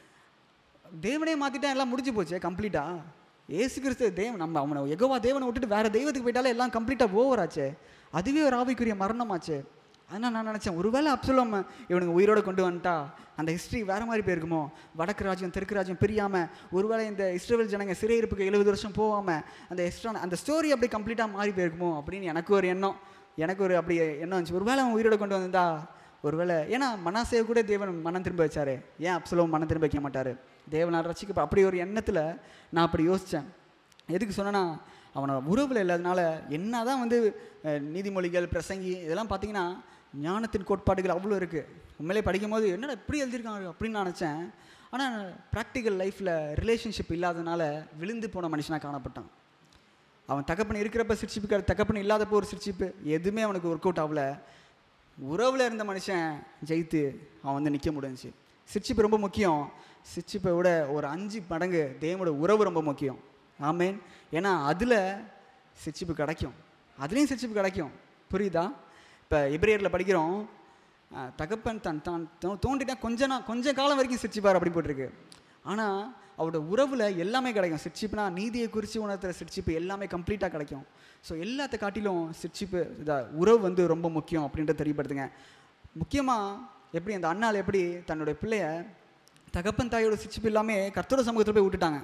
தேவனே மாற்றிட்டா எல்லாம் முடிஞ்சு போச்சே கம்ப்ளீட்டாக ஏசு கிறிஸ்து தேவன் நம்ம அவனை எகோவா தேவனை விட்டுட்டு வேற தெய்வத்துக்கு போயிட்டாலே எல்லாம் கம்ப்ளீட்டாக ஓவர் ஆச்சே அதுவே ஒரு ஆவிக்குரிய மரணமாச்சே அதனால் நான் நினச்சேன் ஒருவேளை அப்சலோம் இவனுங்க உயிரோட கொண்டு வந்துட்டா அந்த ஹிஸ்ட்ரி வேற மாதிரி போயிருக்குமோ வடக்கு ராஜ்யம் தெற்கு ராஜ்யம் பிரியாமல் ஒருவேளை இந்த இஸ்ரேல் ஜனங்க சிறையிருப்புக்கு எழுபது வருஷம் போகாமல் அந்த எக்ஸ்ட்ரா அந்த ஸ்டோரி அப்படி கம்ப்ளீட்டாக மாறி போயிருக்குமோ அப்படின்னு எனக்கு ஒரு எண்ணம் எனக்கு ஒரு அப்படி எண்ணம் வந்துச்சு ஒருவேளை அவன் உயிரோட கொண்டு வந்திருந்தா ஒருவேளை ஏன்னா மனாசேவை கூட தேவன் மனம் திரும்ப வச்சாரு ஏன் அப்சலோம் மனம் திரும்ப வைக்க மாட்டார் தேவனால் ரசிக்க அப்படி ஒரு எண்ணத்தில் நான் அப்படி யோசித்தேன் எதுக்கு சொன்னேன்னா அவனை உறவில் இல்லாதனால என்ன தான் வந்து அஹ், நீதிமொழிகள் பிரசங்கி இதெல்லாம் பார்த்தீங்கன்னா ஞானத்தின் கோட்பாடுகள் அவ்வளோ இருக்குது உண்மையிலே படிக்கும் போது என்னடா இப்படி எழுதியிருக்காங்க அப்படின்னு நான் நினச்சேன் ஆனால் ப்ராக்டிக்கல் லைஃப்பில் ரிலேஷன்ஷிப் இல்லாதனால விழுந்து போன மனுஷனாக காணப்பட்டான் அவன் தகப்பன் இருக்கிறப்ப சிரிச்சிப்பு தகப்பன் இல்லாதப்போ ஒரு சிரிச்சிப்பு எதுவுமே அவனுக்கு ஒர்க் அவுட் ஆகல உறவில் இருந்த மனுஷன் ஜெயித்து அவன் வந்து நிற்க முடிஞ்சுச்சு சிரிச்சிப்பு ரொம்ப முக்கியம் சிரிச்சிப்பை விட ஒரு அஞ்சு மடங்கு தேவனோட உறவு ரொம்ப முக்கியம் ஆமேன் ஏன்னா அதில் சிரிச்சிப்பு கிடைக்கும் அதுலேயும் சிரிச்சிப்பு கிடைக்கும் புரியுதா இப்போ எபிரேயரில் படிக்கிறோம் அஹ், தகப்பன் தன் தான் தோ- தோண்டிட்டா கொஞ்ச நாள் கொஞ்ச காலம் வரைக்கும் சிரிச்சிப்பார் அப்படி போட்டிருக்கு ஆனால் அவரோட உறவில் எல்லாமே கிடைக்கும் சிரிச்சிப்புனா நீதியை குறித்து உணர்த்துற சிரிச்சிப்பு எல்லாமே கம்ப்ளீட்டாக கிடைக்கும் ஸோ எல்லாத்த காட்டிலும் சிரிச்சிப்பு இதா உறவு வந்து ரொம்ப முக்கியம் அப்படின்றத தெரியப்படுத்துங்க முக்கியமாக எப்படி அந்த அண்ணாள் எப்படி தன்னுடைய பிள்ளைய தகப்பன் தாயோட சிரிச்சிப்பு எல்லாமே கர்த்தரோட சமூகத்தில் போய் விட்டுட்டாங்க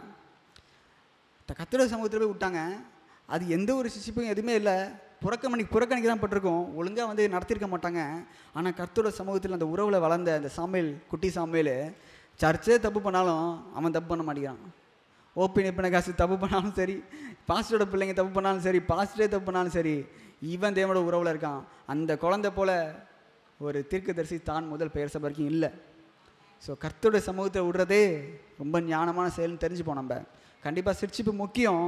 த- கர்த்தரோட சமூகத்தில் போய் விட்டாங்க அது எந்த ஒரு சிரிச்சிப்பும் எதுவுமே இல்லை புறக்கமணி புறக்கணிக்க தான் பட்டிருக்கும் ஒழுங்காக வந்து நடத்தியிருக்க மாட்டாங்க ஆனால் கர்த்தரோட சமூகத்தில் அந்த உறவில் வளர்ந்த அந்த சாமியல் குட்டி சாமியல் சர்ச்சே தப்பு பண்ணாலும் அவன் தப்பு பண்ண மாட்டேங்கிறான் ஓப்பி நிப்பின காசு தப்பு பண்ணாலும் சரி பாஸ்டரோட பிள்ளைங்க தப்பு பண்ணாலும் சரி பாஸ்டரே தப்பு பண்ணாலும் சரி இவன் தேவனோட உறவில் இருக்கான் அந்த குழந்தை போல ஒரு தீர்க்கதரிசி தான் முதல் பெயர் சபை வரைக்கும் இல்லை ஸோ கர்த்தரோட சமூகத்தை விடுறதே ரொம்ப ஞானமான செயல்னு தெரிஞ்சுப்போம் நம்ம கண்டிப்பாக சிரிச்சிப்பு முக்கியம்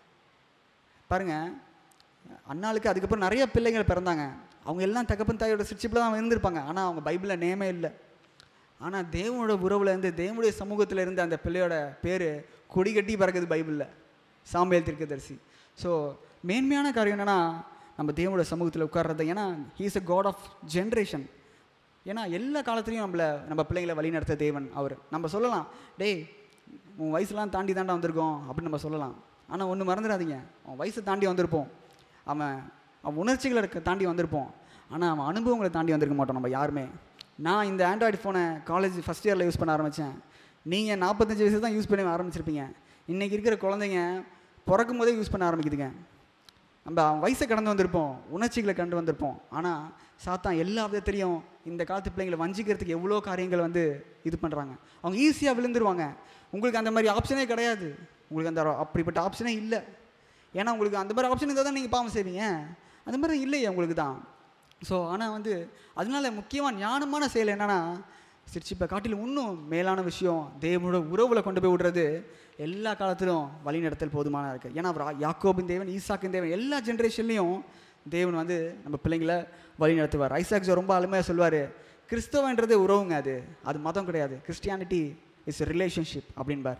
பாருங்க அண்ணாளுக்கு அதுக்கப்புறம் நிறைய பிள்ளைகள் பிறந்தாங்க அவங்க எல்லாம் தகப்பன் தாயோட சிரிச்சிப்பில் தான் இருந்திருப்பாங்க ஆனால் அவங்க பைபிளில் நேமே இல்லை ஆனால் தேவனோட உறவில் இருந்து தேவனுடைய சமூகத்தில் இருந்து அந்த பிள்ளையோட பேர் கொடி கட்டி பறக்குது பைபிளில் சாம்பியல் தீர்க்கதரிசி ஸோ மேன்மையான காரியம் என்னன்னா நம்ம தேவனோட சமூகத்தில் உட்கார்றது ஏன்னா he's a god of generation ஏன்னா எல்லா காலத்துலேயும் நம்மளை நம்ம பிள்ளைங்களை வழி நடத்த தேவன் அவர் நம்ம சொல்லலாம் டேய் உன் வயசுலாம் தாண்டி தாண்டா வந்திருக்கோம் அப்படின்னு நம்ம சொல்லலாம் ஆனால் ஒன்று மறந்துடாதீங்க அவன் வயசை தாண்டி வந்திருப்போம் அவன் அவன் உணர்ச்சிகளை இருக்க தாண்டி வந்திருப்போம் ஆனால் அவன் அனுபவங்களை தாண்டி வந்திருக்க மாட்டோம் நம்ம யாருமே நான் இந்த ஆண்ட்ராய்டு ஃபோனை காலேஜ் ஃபஸ்ட் இயரில் யூஸ் பண்ண ஆரம்பித்தேன் நீங்கள் நாற்பத்தஞ்சு வயசு தான் யூஸ் பண்ணி ஆரம்பிச்சிருப்பீங்க இன்றைக்கி இருக்கிற குழந்தைங்க பிறக்கும் போதே யூஸ் பண்ண ஆரம்பிக்குதுங்க நம்ம அவன் வயசை கடந்து வந்திருப்போம் உணர்ச்சிகளை கண்டு வந்திருப்போம் ஆனால் சாத்தான் எல்லா விதத்துலையும் இந்த காலத்து பிள்ளைங்களை வஞ்சிக்கிறதுக்கு எவ்வளோ காரியங்கள் வந்து இது பண்ணுறாங்க அவங்க ஈஸியாக விழுந்துருவாங்க உங்களுக்கு அந்த மாதிரி ஆப்ஷனே கிடையாது உங்களுக்கு அந்த அப்படிப்பட்ட ஆப்ஷனே இல்லை ஏன்னா உங்களுக்கு அந்த மாதிரி ஆப்ஷன் இருந்தால் தான் நீங்கள் பாவம் செய்வீங்க அந்த மாதிரி இல்லையே உங்களுக்கு தான் ஸோ ஆனால் வந்து அதனால முக்கியமாக ஞானமான செயல் என்னென்னா சிரிச்சிப்பை காட்டிலும் இன்னும் மேலான விஷயம் தேவனோட உறவில் கொண்டு போய் விடுறது எல்லா காலத்திலும் வழிநடத்தல் போதுமான இருக்குது ஏன்னா அவர் யாக்கோபின் தேவன் ஈசாக்கின் தேவன் எல்லா ஜென்ரேஷன்லேயும் தேவன் வந்து நம்ம பிள்ளைங்களை வழி நடத்துவார் ஐசாக் ஜோ ரொம்ப அருமையாக சொல்லுவார் கிறிஸ்தவன்றது உறவுங்க அது அது மதம் கிடையாது கிறிஸ்டியானிட்டி இஸ் ரிலேஷன்ஷிப் அப்படின்பார்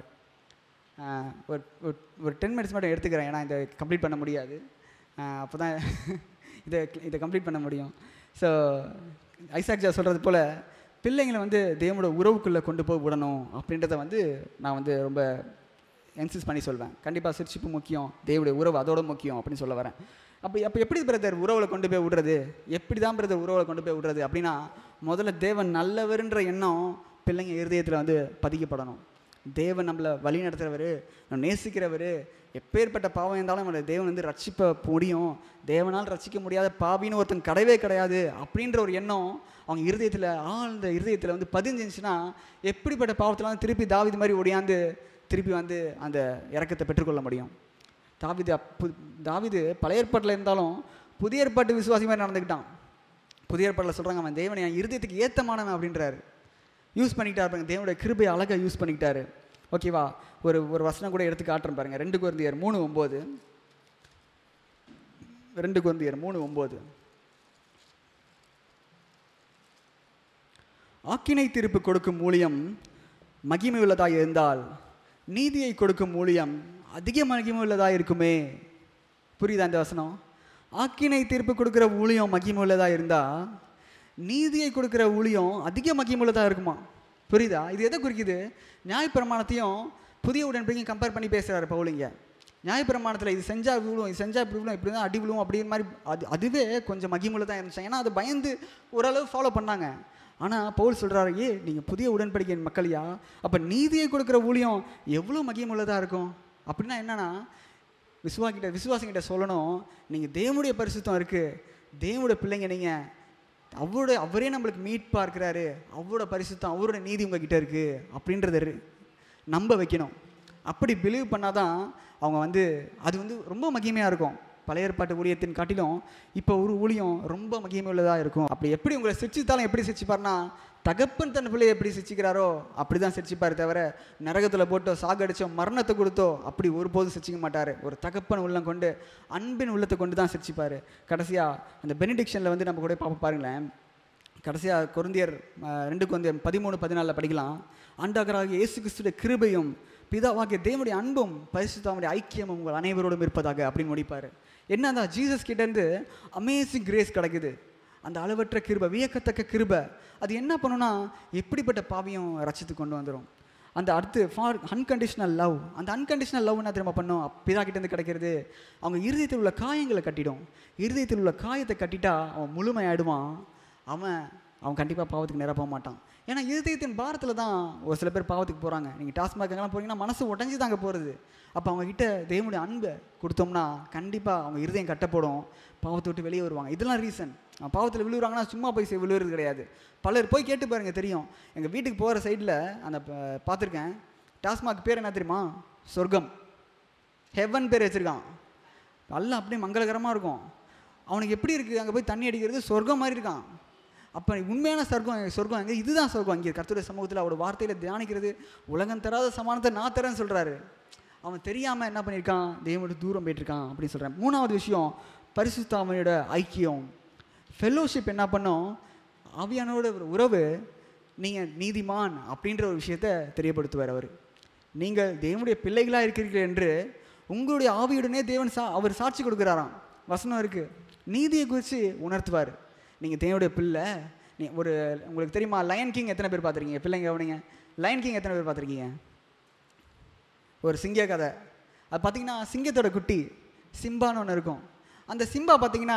ஆஹ் ஒரு ஒரு ஒரு டென் மினிட்ஸ் மட்டும் எடுத்துக்கிறேன் ஏன்னா இதை கம்ப்ளீட் பண்ண முடியாது அப்போ தான் இதை இதை கம்ப்ளீட் பண்ண முடியும் ஸோ ஐசாக் ஜா சொல்கிறது போல் பிள்ளைங்களை வந்து தேவனோட உறவுக்குள்ளே கொண்டு போய் விடணும் அப்படின்றத வந்து நான் வந்து ரொம்ப என்சிஸ் பண்ணி சொல்வேன் கண்டிப்பாக சிரிச்சிப்பு முக்கியம் தேவனுடைய உறவு அதோட முக்கியம் அப்படின்னு சொல்ல வரேன் அப்போ அப்போ எப்படி பிரதர் உறவில் கொண்டு போய் விடுறது எப்படி தான் பிரதர் உறவில் கொண்டு போய் விடுறது அப்படின்னா முதல்ல தேவன் நல்லவருன்ற எண்ணம் பிள்ளைங்க இருதயத்தில் வந்து பதிக்கப்படணும் தேவன் நம்மளை வழி நடத்துகிறவர் நம்ம நேசிக்கிறவர் எப்பேற்பட்ட பாவம் இருந்தாலும் நம்மளை தேவன் வந்து ரட்சிப்ப முடியும் தேவனால் ரட்சிக்க முடியாத பாவின்னு ஒருத்தன் கிடையவே கிடையாது அப்படின்ற ஒரு எண்ணம் அவங்க இருதயத்தில் ஆழ்ந்த இருதயத்தில் வந்து பதிஞ்சிருந்துச்சுன்னா எப்படிப்பட்ட பாவத்தில் திருப்பி தாவிது மாதிரி ஒடியாந்து திருப்பி வந்து அந்த இறக்கத்தை பெற்றுக்கொள்ள முடியும் தாவிது அப்பு தாவிது பழைய ஏற்பாட்டில் இருந்தாலும் புதிய ஏற்பாட்டு விசுவாசி மாதிரி நடந்துக்கிட்டான் புதிய ஏற்பாட்டில் சொல்கிறாங்க அவன் தேவனை என் இருதயத்துக்கு ஏத்தமானவன் அப்படின்றாரு யூஸ் பண்ணிக்கிட்டாரு பாருங்க தேவனுடைய கிருபை அழகாக யூஸ் பண்ணிக்கிட்டாரு ஓகேவா ஒரு ஒரு வசனம் கூட எடுத்து காட்டுறேன் பாருங்க ரெண்டு குருந்தியர் மூணு ஒம்பது ரெண்டு குருந்தியர் மூணு ஒம்பது ஆக்கினை தீர்ப்பு கொடுக்கும் ஊழியம் மகிமை உள்ளதாக இருந்தால் நீதியை கொடுக்கும் ஊழியம் அதிக மகிமை உள்ளதாக இருக்குமே புரியுதா இந்த வசனம் ஆக்கினை தீர்ப்பு கொடுக்குற ஊழியம் மகிமை உள்ளதாக இருந்தால் நீதியை கொடுக்குற ஊழியம் அதிக மகிமை உள்ளதாக இருக்குமா புரியுதா இது எதை குறிக்குது நியாயப்பிரமாணத்தையும் புதிய உடன்படிக்கையும் கம்பேர் பண்ணி பேசுகிறாரு பவுலிங்க நியாயப்பிரமாணத்தில் இது செஞ்சால் விழுவும் இது செஞ்சால் இப்படி விழுவும் இப்படி தான் அடி விழுவும் அப்படிங்கிற மாதிரி அது அதுவே கொஞ்சம் மகிமுள்ள தான் இருந்துச்சு ஏன்னா அது பயந்து ஓரளவு ஃபாலோ பண்ணாங்க ஆனால் பவுல் சொல்கிறாரு ஏ நீங்கள் புதிய உடன்படிக்கையின் மக்களையா அப்போ நீதியை கொடுக்குற ஊழியம் எவ்வளோ மகிமுள்ளதாக இருக்கும் அப்படின்னா என்னன்னா விசுவாக்கிட்ட விசுவாசிங்கிட்ட சொல்லணும் நீங்கள் தேவனுடைய பரிசுத்தம் இருக்குது தேவனுடைய பிள்ளைங்க நீங்கள் அவரோட அவரே நம்மளுக்கு மீட் பார்க்குறாரு அவரோட பரிசுத்தம் அவரோட நீதி உங்ககிட்ட இருக்குது அப்படின்றத ரி- நம்ப வைக்கணும் அப்படி பிலீவ் பண்ணாதான் அவங்க வந்து அது வந்து ரொம்ப மகிமையாக இருக்கும் பழைய ஏற்பாட்டு ஊழியத்தின் காட்டிலும் இப்போ ஒரு ஊழியம் ரொம்ப மகிமை உள்ளதாக இருக்கும் அப்படி எப்படி உங்களை சிரிச்சித்தாலும் எப்படி சிரிச்சுப்பார்னா தகப்பன் தன் பிள்ளையை எப்படி சிரிச்சிக்கிறாரோ அப்படி தான் சிரிச்சிப்பார் தவிர நரகத்தில் போட்டோ சாகடிச்சோ மரணத்தை கொடுத்தோ அப்படி ஒருபோதும் சிரிச்சிக்க மாட்டார் ஒரு தகப்பன் உள்ளம் கொண்டு அன்பின் உள்ளத்தை கொண்டு தான் சிரிச்சிப்பார் கடைசியாக அந்த பெனிடிக்ஷனில் வந்து நம்ம கூட பார்ப்போம் பாருங்களேன் கடைசியாக கொருந்தியர் அஹ், ரெண்டு கொந்தியர் பதிமூணு பதினாலில் படிக்கலாம் ஆண்டவராகிய இயேசு கிறிஸ்துடைய கிருபையும் பிதாவாகிய தேவனுடைய அன்பும் பரிசுத்தாவுடைய ஐக்கியமும் உங்கள் அனைவரோடும் இருப்பதாக அப்படின்னு முடிப்பார் என்னதான் ஜீசஸ் கிட்டேருந்து அமேசிங் கிரேஸ் கிடைக்குது அந்த அளவற்ற கிருபை வியக்கத்தக்க கிருபை அது என்ன பண்ணுன்னா எப்படிப்பட்ட பாவியும் ரச்சித்து கொண்டு வந்துடும் அந்த அடுத்து ஃபார் அன்கண்டிஷனல் லவ் அந்த அன்கண்டிஷனல் லவ் என்ன திரும்ப பண்ணும் பிதா கிட்டேருந்து கிடைக்கிறது அவங்க இருதயத்தில் உள்ள காயங்களை கட்டிடும் இருதயத்தில் உள்ள காயத்தை கட்டிட்டா அவன் முழுமையாயிடுவான் அவன் அவன் கண்டிப்பாக பாவத்துக்கு நேராக போக மாட்டான் ஏன்னா இருதயத்தின் பாரத்தில் தான் ஒரு சில பேர் பாவத்துக்கு போகிறாங்க நீங்கள் டாஸ்மாகலாம் போறீங்கன்னா மனசு உடஞ்சி தாங்க போகிறது அப்போ அவங்க கிட்ட தேவனுடைய அன்பை கொடுத்தோம்னா கண்டிப்பாக அவங்க இருதயம் கட்டப்படும் பாவத்தை விட்டு வெளியே வருவாங்க இதெல்லாம் ரீசன் பாவத்தில் விழுவுறாங்கன்னா சும்மா போய் செய் விழுவுறது கிடையாது பலர் போய் கேட்டு பாருங்க தெரியும் எங்கள் வீட்டுக்கு போகிற சைடில் அந்த ப- பார்த்துருக்கேன் டாஸ்மாக் பேர் என்ன தெரியுமா சொர்க்கம் ஹெவன் பேர் வச்சுருக்கான் எல்லாம் அப்படியே மங்களகரமாக இருக்கும் அவனுக்கு எப்படி இருக்குது அங்கே போய் தண்ணி அடிக்கிறது சொர்க்கம் மாதிரி இருக்கான் அப்போ உண்மையான சொர்க்கம் சொர்க்கம் எங்கே இதுதான் சொர்க்கம் இங்கே கர்த்தருடைய சமூகத்தில் அவரோட வார்த்தையில் தியானிக்கிறது உலகம் தராத சமானத்தை நான் தரேன்னு சொல்கிறாரு அவன் தெரியாமல் என்ன பண்ணியிருக்கான் தேவனோட தூரம் போயிட்டுருக்கான் அப்படின்னு சொல்கிறேன் மூணாவது விஷயம் பரிசுத்தாமையோட ஐக்கியம் ஃபெல்லோஷிப் என்ன பண்ணும் ஆவியானோட ஒரு உறவு நீங்கள் நீதிமான் அப்படின்ற ஒரு விஷயத்தை தெரியப்படுத்துவார் அவர் நீங்கள் தேவனுடைய பிள்ளைகளாக இருக்கிறீர்கள் என்று உங்களுடைய ஆவியுடனே தேவன் சா அவர் சாட்சி கொடுக்குறாராம் வசனம் இருக்குது நீதியை குறித்து உணர்த்துவார் நீங்கள் தேவனுடைய பிள்ளை நீ ஒரு உங்களுக்கு தெரியுமா லயன் கிங் எத்தனை பேர் பார்த்துருக்கீங்க பிள்ளைங்க கவனிங்க லயன் கிங் எத்தனை பேர் பார்த்துருக்கீங்க ஒரு சிங்க கதை அது பார்த்தீங்கன்னா சிங்கத்தோட குட்டி சிம்பான்னு ஒன்று இருக்கும் அந்த சிம்பா பார்த்தீங்கன்னா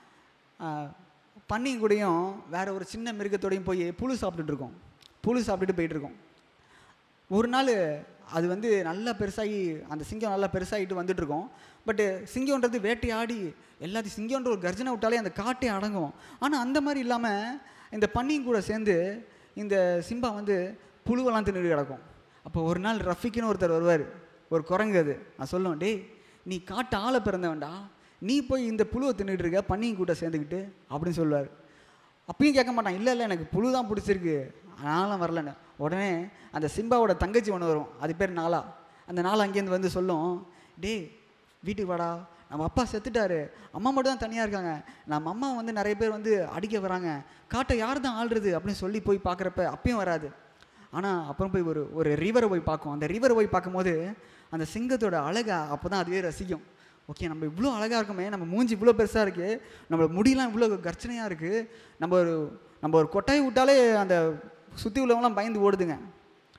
பன்னி கூடயும் வேற ஒரு சின்ன மிருகத்தோடையும் போய் புழு சாப்பிட்டுட்டு இருக்கும் புழு சாப்பிட்டுட்டு போயிட்டு இருக்கும் ஒரு நாள் அது வந்து நல்லா பெருசாகி அந்த சிங்கம் நல்லா பெருசாகிட்டு வந்துட்டு இருக்கும் பட்டு சிங்கம்ன்றது வேட்டையாடி எல்லாத்தையும் சிங்கம்ன்ற ஒரு கர்ஜனை விட்டாலே அந்த காட்டே அடங்கும் ஆனால் அந்த மாதிரி இல்லாமல் இந்த பன்னியும் கூட சேர்ந்து இந்த சிம்பா வந்து புழுவெல்லாம் தின்னுட்டு கிடக்கும் அப்போ ஒரு நாள் ரஃபிக்குன்னு ஒருத்தர் வருவார் ஒரு குரங்கு அது நான் சொல்லுவேன் டேய் நீ காட்டு ஆளை பிறந்தவன்டா நீ போய் இந்த புழுவை தின்னுட்டு இருக்க பன்னியும் கூட சேர்ந்துக்கிட்டு அப்படின்னு சொல்லுவார் அப்பயும் கேட்க மாட்டான் இல்லை இல்லை எனக்கு புழு தான் பிடிச்சிருக்கு நான்லாம் வரலன்னு உடனே அந்த சிம்பாவோட தங்கச்சி ஒன்று வரும் அது பேர் நாளா அந்த நாளா அங்கேருந்து வந்து சொல்லும் டேய் வீட்டுக்கு வாடா நம்ம அப்பா செத்துட்டாரு அம்மா மட்டும் தான் தனியாக இருக்காங்க நம்ம அம்மா வந்து நிறைய பேர் வந்து அடிக்க வராங்க காட்டை யார் தான் ஆள்றது அப்படின்னு சொல்லி போய் பார்க்குறப்ப அப்பயும் வராது ஆனால் அப்புறம் போய் ஒரு ஒரு ரிவரை போய் பார்க்கும் அந்த ரிவரை போய் பார்க்கும்போது அந்த சிங்கத்தோட அழகை அப்போ தான் அதுவே ரசிக்கும் ஓகே நம்ம இவ்வளோ அழகாக இருக்குமே நம்ம மூஞ்சி இவ்வளோ பெருசாக இருக்குது நம்ம முடியெல்லாம் இவ்வளோ கர்ச்சனையாக இருக்குது நம்ம ஒரு நம்ம ஒரு கொட்டாய் விட்டாலே அந்த சுற்றி உள்ளவங்களாம் பயந்து ஓடுதுங்க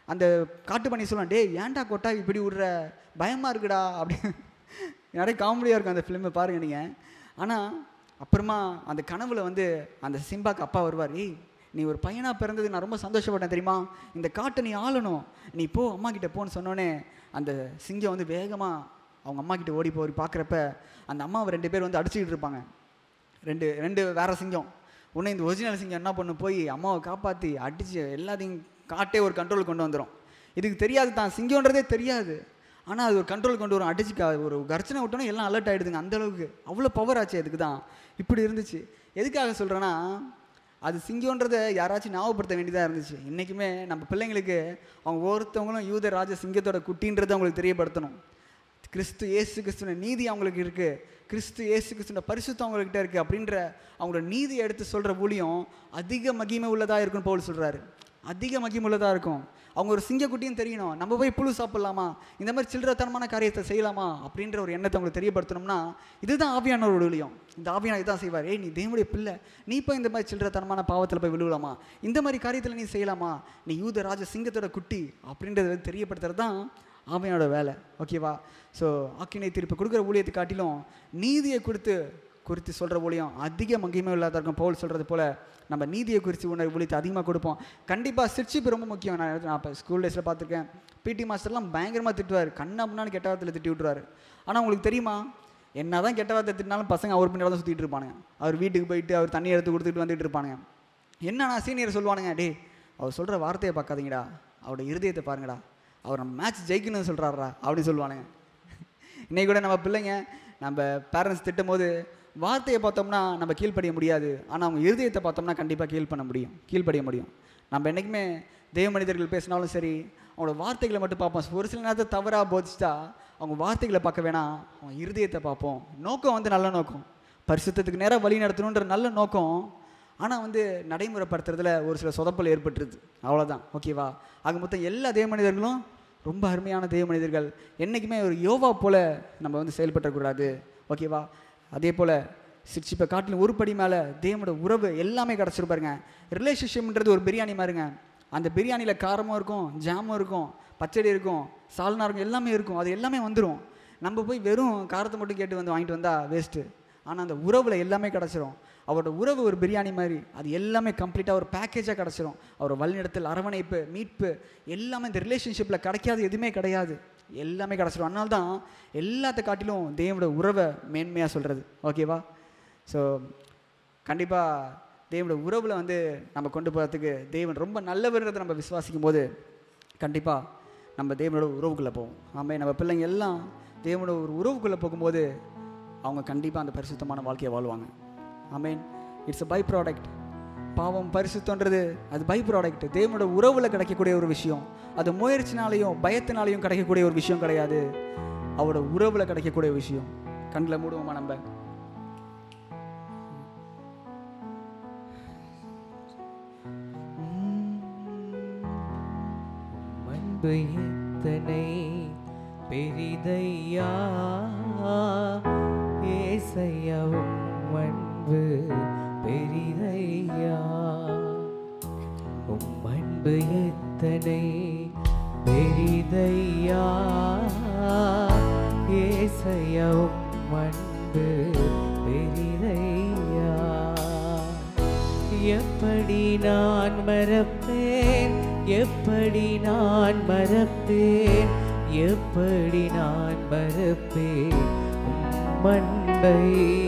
அந்த காட்டு பண்ணி சொல்லுவான் டேய் ஏன்டா கொட்டா இப்படி விடுற பயமாக இருக்குடா அப்படி நிறைய காமெடியாக இருக்கும் அந்த ஃபிலிமை பாருங்க நீங்கள் ஆனால் அப்புறமா அந்த கனவுல வந்து அந்த சிம்பாக்கு அப்பா வருவார் ஏய் நீ ஒரு பையனாக பிறந்தது நான் ரொம்ப சந்தோஷப்பட்டேன் தெரியுமா இந்த காட்டை நீ ஆளணும் நீ போ அம்மா கிட்ட போன்னு சொன்னோன்னே அந்த சிங்கம் வந்து வேகமாக அவங்க அம்மா கிட்ட ஓடி போய் பார்க்குறப்ப அந்த அம்மாவை ரெண்டு பேர் வந்து அடிச்சுக்கிட்டு இருப்பாங்க ரெண்டு ரெண்டு வேற சிங்கம் உடனே இந்த ஒரிஜினல் சிங்கம் என்ன பண்ணு போய் அம்மாவை காப்பாற்றி அடித்து எல்லாத்தையும் காட்டே ஒரு கண்ட்ரோல் கொண்டு வந்துடும் இதுக்கு தெரியாது தான் சிங்கம்ன்றதே தெரியாது ஆனால் அது ஒரு கண்ட்ரோல் கொண்டு வரும் அடிச்சு கா- ஒரு கர்ச்சனை விட்டோன்னே எல்லாம் அலர்ட் ஆகிடுதுங்க அந்த அளவுக்கு அவ்வளோ பவர் ஆச்சு அதுக்கு தான் இப்படி இருந்துச்சு எதுக்காக சொல்கிறேன்னா அது சிங்கம்ன்றதை யாராச்சும் ஞாபகப்படுத்த வேண்டியதாக இருந்துச்சு இன்றைக்குமே நம்ம பிள்ளைங்களுக்கு அவங்க ஒவ்வொருத்தவங்களும் யூத ராஜ சிங்கத்தோட குட்டின்றதை அவங்களுக்கு தெரியப்படுத்தணும் கிறிஸ்து இயேசு கிறிஸ்துவ நீதி அவங்களுக்கு இருக்குது கிறிஸ்து இயேசு கிறிஸ்துவ பரிசுத்தம் அவங்கக்கிட்ட இருக்குது அப்படின்ற அவங்களோட நீதியை எடுத்து சொல்கிற ஊழியம் அதிக மகிமை உள்ளதாக இருக்குன்னு பவுல் சொல்கிறாரு அதிக மகிமை உள்ளதாக இருக்கும் அவங்க ஒரு சிங்கக்குட்டியும் தெரியணும் நம்ம போய் புழு சாப்பிட்லாமா இந்த மாதிரி சில்லறத்தனமான காரியத்தை செய்யலாமா அப்படின்ற ஒரு எண்ணத்தை அவங்களுக்கு தெரியப்படுத்தணும்னா இதுதான் ஆவியானவரோட ஊழியம் இந்த ஆவியான இதான் செய்வார் ஏய் நீ தேவனுடைய பிள்ளை நீ போய் இந்த மாதிரி சில்லறத்தனமான பாவத்தில் போய் விழுவலாமா இந்த மாதிரி காரியத்தில் நீ செய்யலாமா நீ யூத ராஜ சிங்கத்தோட குட்டி அப்படின்றத தெரியப்படுத்துறது தான் ஆமையோட வேலை ஓகேவா ஸோ ஆக்கினை தீர்ப்பு கொடுக்குற ஊழியத்தை காட்டிலும் நீதியை கொடுத்து குறித்து சொல்கிற ஊழியம் அதிக மகிமை இல்லாத இருக்கும் பவுல் சொல்கிறது போல் நம்ம நீதியை குறித்து உணர் ஊழியத்தை அதிகமாக கொடுப்போம் கண்டிப்பாக சிரிச்சிப்பு ரொம்ப முக்கியம் நான் நான் இப்போ ஸ்கூல் டேஸில் பார்த்துருக்கேன் பிடி மாஸ்டர்லாம் பயங்கரமாக திட்டுவார் கண்ணா முன்னாடி கெட்ட வார்த்தையில் திட்டி விட்டுருவார் ஆனால் உங்களுக்கு தெரியுமா என்ன தான் கெட்ட வார்த்தை திட்டினாலும் பசங்க அவர் பின்னாடி தான் சுற்றிட்டு இருப்பானுங்க அவர் வீட்டுக்கு போயிட்டு அவர் தண்ணி எடுத்து கொடுத்துட்டு வந்துட்டு இருப்பானுங்க என்னன்னா சீனியர் சொல்லுவானுங்க டேய் அவர் சொல்கிற வார்த்தையை பார்க்காதீங்கடா அவரோட இருதயத்தை பாருங்கடா அவர் நம்ம மேட்ச் ஜெயிக்கணும்னு சொல்கிறாரா அப்படின்னு சொல்லுவானுங்க இன்னைக்கு கூட நம்ம பிள்ளைங்க நம்ம பேரண்ட்ஸ் திட்டும் போது வார்த்தையை பார்த்தோம்னா நம்ம கீழ்ப்படிய முடியாது ஆனால் அவங்க இருதயத்தை பார்த்தோம்னா கண்டிப்பாக கீழ் பண்ண முடியும் கீழ்ப்படிய முடியும் நம்ம என்றைக்குமே தெய்வ மனிதர்கள் பேசினாலும் சரி அவங்களோட வார்த்தைகளை மட்டும் பார்ப்போம் ஒரு சில நேரத்தை தவறாக போதிச்சிட்டா அவங்க வார்த்தைகளை பார்க்க வேணாம் அவங்க இருதயத்தை பார்ப்போம் நோக்கம் வந்து நல்ல நோக்கம் பரிசுத்தத்துக்கு நேராக வழி நடத்தணுன்ற நல்ல நோக்கம் ஆனால் வந்து நடைமுறைப்படுத்துறதுல ஒரு சில சொதப்பல் ஏற்பட்டுருது அவ்வளோதான் ஓகேவா ஆக மொத்தம் எல்லா தேவ மனிதர்களும் ரொம்ப அருமையான தேவ மனிதர்கள் என்றைக்குமே ஒரு யோவா போல நம்ம வந்து செயல்படக்கூடாது ஓகேவா அதே போல் சிக்ஸ்டிப்பை காட்டிலும் ஒரு படி மேலே தேவனோட உறவு எல்லாமே கிடச்சிருப்பாருங்க ரிலேஷன்ஷிப்ன்றது ஒரு பிரியாணி மாதிரிங்க அந்த பிரியாணியில் காரமும் இருக்கும் ஜாமும் இருக்கும் பச்சடி இருக்கும் சால்னா இருக்கும் எல்லாமே இருக்கும் அது எல்லாமே வந்துடும் நம்ம போய் வெறும் காரத்தை மட்டும் கேட்டு வந்து வாங்கிட்டு வந்தால் வேஸ்ட்டு ஆனால் அந்த உறவில் எல்லாமே கிடச்சிரும் அவரோட உறவு ஒரு பிரியாணி மாதிரி அது எல்லாமே கம்ப்ளீட்டாக ஒரு பேக்கேஜாக கிடச்சிரும் அவர் வழிநடத்தல் அரவணைப்பு மீட்பு எல்லாமே இந்த ரிலேஷன்ஷிப்பில் கிடைக்காது எதுவுமே கிடையாது எல்லாமே கிடச்சிரும் அதனால தான் எல்லாத்த காட்டிலும் தேவனோட உறவை மேன்மையாக சொல்கிறது ஓகேவா ஸோ கண்டிப்பாக தேவனோட உறவில் வந்து நம்ம கொண்டு போகிறதுக்கு தேவன் ரொம்ப நல்லவர்ன்றதை நம்ம விசுவாசிக்கும் போது கண்டிப்பாக நம்ம தேவனோட உறவுக்குள்ளே போவோம் ஆமே நம்ம பிள்ளைங்க எல்லாம் தேவனோட ஒரு உறவுக்குள்ளே போகும்போது அவங்க கண்டிப்பாக அந்த பரிசுத்தமான வாழ்க்கையை வாழ்வாங்க ஆமேன் இட்ஸ் அ பை ப்ராடக்ட் பாவம் பரிசுத்தன்றது அது பை ப்ராடக்ட் தேவனோட உறவில் கிடைக்கக்கூடிய ஒரு விஷயம் அது முயற்சினாலையும் பயத்தினாலையும் கிடைக்கக்கூடிய ஒரு விஷயம் கிடையாது அவரோட உறவில் கிடைக்கக்கூடிய விஷயம் கண்ணில் மூடுவோமா நம்ம அன்பு எத்தனை பெரிதையா ஏசையாவும் அன்பு பெரிதையா உம் அன்பு எத்தனை பெரிதையா ஏசையாவும் அன்பு பெரிதையா எப்படி நான் மறப்பேன் எப்படி நான் மறப்பேன் எப்படி நான் மறப்பேன் உம் அன்பை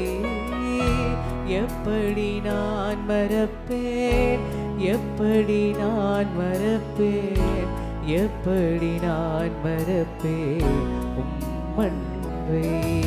எப்படி நான் மறப்பேன் எப்படி நான் மறப்பேன் எப்படி நான் மறப்பேன் உம் அன்பை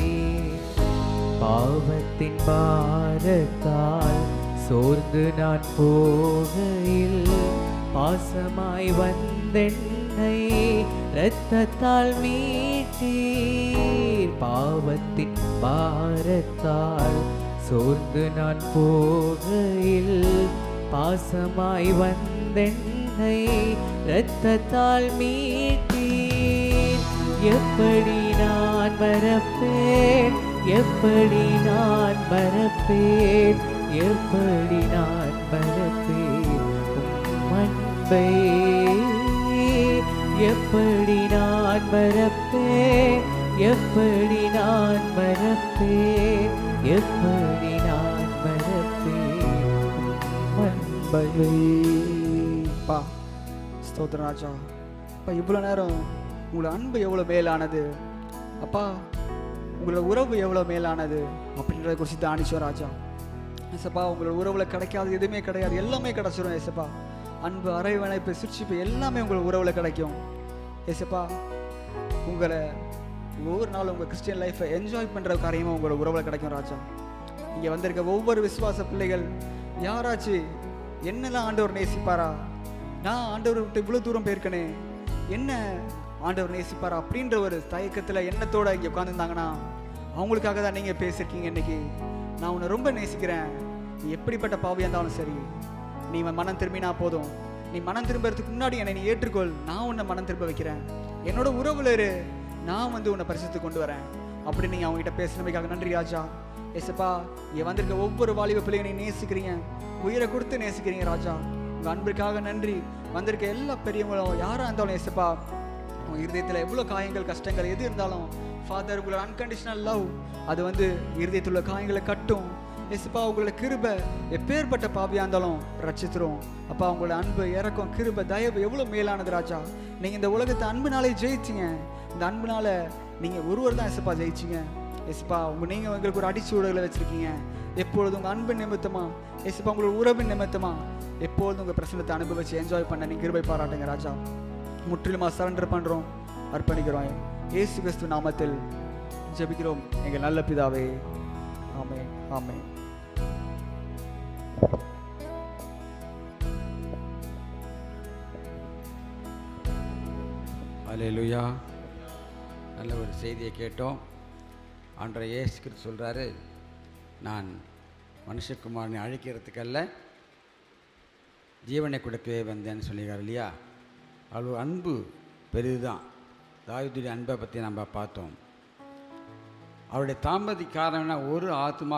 பாவத்தின் பாரத்தால் சோர்ந்து நான் போகையில் பாசமாய் வந்தென்னை இரத்தத்தால் மீட்டீர் பாவத்தின் பாரத்தால் சோர்ந்து நான் போகையில் பாசமாய் வந்தென்னை இரத்தத்தால் மீட்டீர் எப்படி நான் மறப்பேன் எப்படி நான் மறப்பேன் எப்படி நான் மறப்பேன் உம் அன்பை எப்படி நான் மறப்பேன் எப்படி நான் மறப்பேன் உம் அன்பை பா ஸ்தோத்திர ராஜா அப்பா இவ்வளோ நேரம் உங்களோட அன்பு எவ்வளோ மேலானது அப்பா உங்களோட உறவு எவ்வளோ மேலானது அப்படின்றத குறித்து தானிச்சோம் ராஜா ஏசப்பா உங்களோட உறவுல கிடைக்காது எதுவுமே கிடையாது எல்லாமே கிடைச்சிரும் ஏசப்பா அன்பு அரைவணைப்பு சிரிச்சிப்பு எல்லாமே உங்களோட உறவுல கிடைக்கும் ஏசப்பா உங்களை ஒவ்வொரு நாளும் உங்கள் கிறிஸ்டியன் லைஃப்பை என்ஜாய் பண்ணுற காரியமும் உங்களோட உறவுல கிடைக்கும் ராஜா இங்கே வந்திருக்க ஒவ்வொரு விசுவாச பிள்ளைகள் யாராச்சும் என்னெல்லாம் ஆண்டவர் நேசிப்பாரா நான் ஆண்டவர் விட்டு இவ்வளோ தூரம் போயிருக்கனே என்ன ஆண்டவர் நேசிப்பாரா அப்படின்ற ஒரு தயக்கத்தில் எண்ணத்தோட இங்கே உட்காந்துருந்தாங்கன்னா அவங்களுக்காக தான் நீங்கள் பேசியிருக்கீங்க இன்னைக்கு நான் உன்னை ரொம்ப நேசிக்கிறேன் நீ எப்படிப்பட்ட பாவியாக இருந்தாலும் சரி நீ மனம் திரும்பினா போதும் நீ மனம் திரும்புறதுக்கு முன்னாடி என்னை நீ ஏற்றுக்கொள் நான் உன்னை மனம் திரும்ப வைக்கிறேன் என்னோட உறவுல இரு நான் வந்து உன்னை பரிசுத்து கொண்டு வரேன் அப்படி நீங்கள் அவங்ககிட்ட பேசினமைக்காக நன்றி ராஜா ஏசப்பா இங்கே வந்திருக்க ஒவ்வொரு வாலிப பிள்ளைங்க நீ நேசிக்கிறீங்க உயிரை கொடுத்து நேசிக்கிறீங்க ராஜா உங்கள் அன்பிற்காக நன்றி வந்திருக்க எல்லா பெரியவங்களும் யாராக இருந்தாலும் ஏசப்பா உங்கள் இருதயத்தில் எவ்வளோ காயங்கள் கஷ்டங்கள் எது இருந்தாலும் ஃபாதர் உங்களோட அன்கண்டிஷனல் லவ் அது வந்து இருதயத்தில் உள்ள காயங்களை கட்டும் ஏசப்பா உங்களோட கிருபை எப்பேற்பட்ட பாவியாக இருந்தாலும் ரட்சித்துரும் அப்பா உங்களோட அன்பு இறக்கம் கிருபை தயவு எவ்வளோ மேலானது ராஜா நீங்கள் இந்த உலகத்தை அன்புனாலே ஜெயிச்சிங்க இந்த அன்புனால நீங்கள் ஒருவர் தான் எசப்பா ஜெயிச்சிங்க எஸ்ப்பா உங்க நீங்கள் எங்களுக்கு ஒரு அடிச்சூடலை வச்சுருக்கீங்க எப்பொழுதும் உங்கள் அன்பு நிமித்தமா எஸ்ப்பா உங்களோட உறவின் நிமித்தமா எப்பொழுதும் உங்கள் பிரசனத்தை அனுபவிச்சு என்ஜாய் பண்ண நீங்கள் கிருபை பாராட்டுங்க ராஜா முற்றிலுமா சரண்டர் பண்ணுறோம் அர்ப்பணிக்கிறோம் இயேசு கிறிஸ்து நாமத்தில் ஜெபிக்கிறோம் எங்கள் நல்ல பிதாவே ஆமே ஆமே அல்லேலூயா நல்ல ஒரு செய்தியை கேட்டோம் ஆண்டரை இயேசு கிறிஸ்து சொல்கிறாரு நான் மனுஷகுமாரனை அழிக்கிறதுக்கல்ல ஜீவனை கொடுக்கவே வந்தேன்னு சொல்லியிருக்காரு இல்லையா அவ்வளோ அன்பு பெரிதுதான் தாவிதுடைய அன்பை பற்றி நம்ம பார்த்தோம் அவருடைய தாமதி காரணம்னா ஒரு ஆத்மா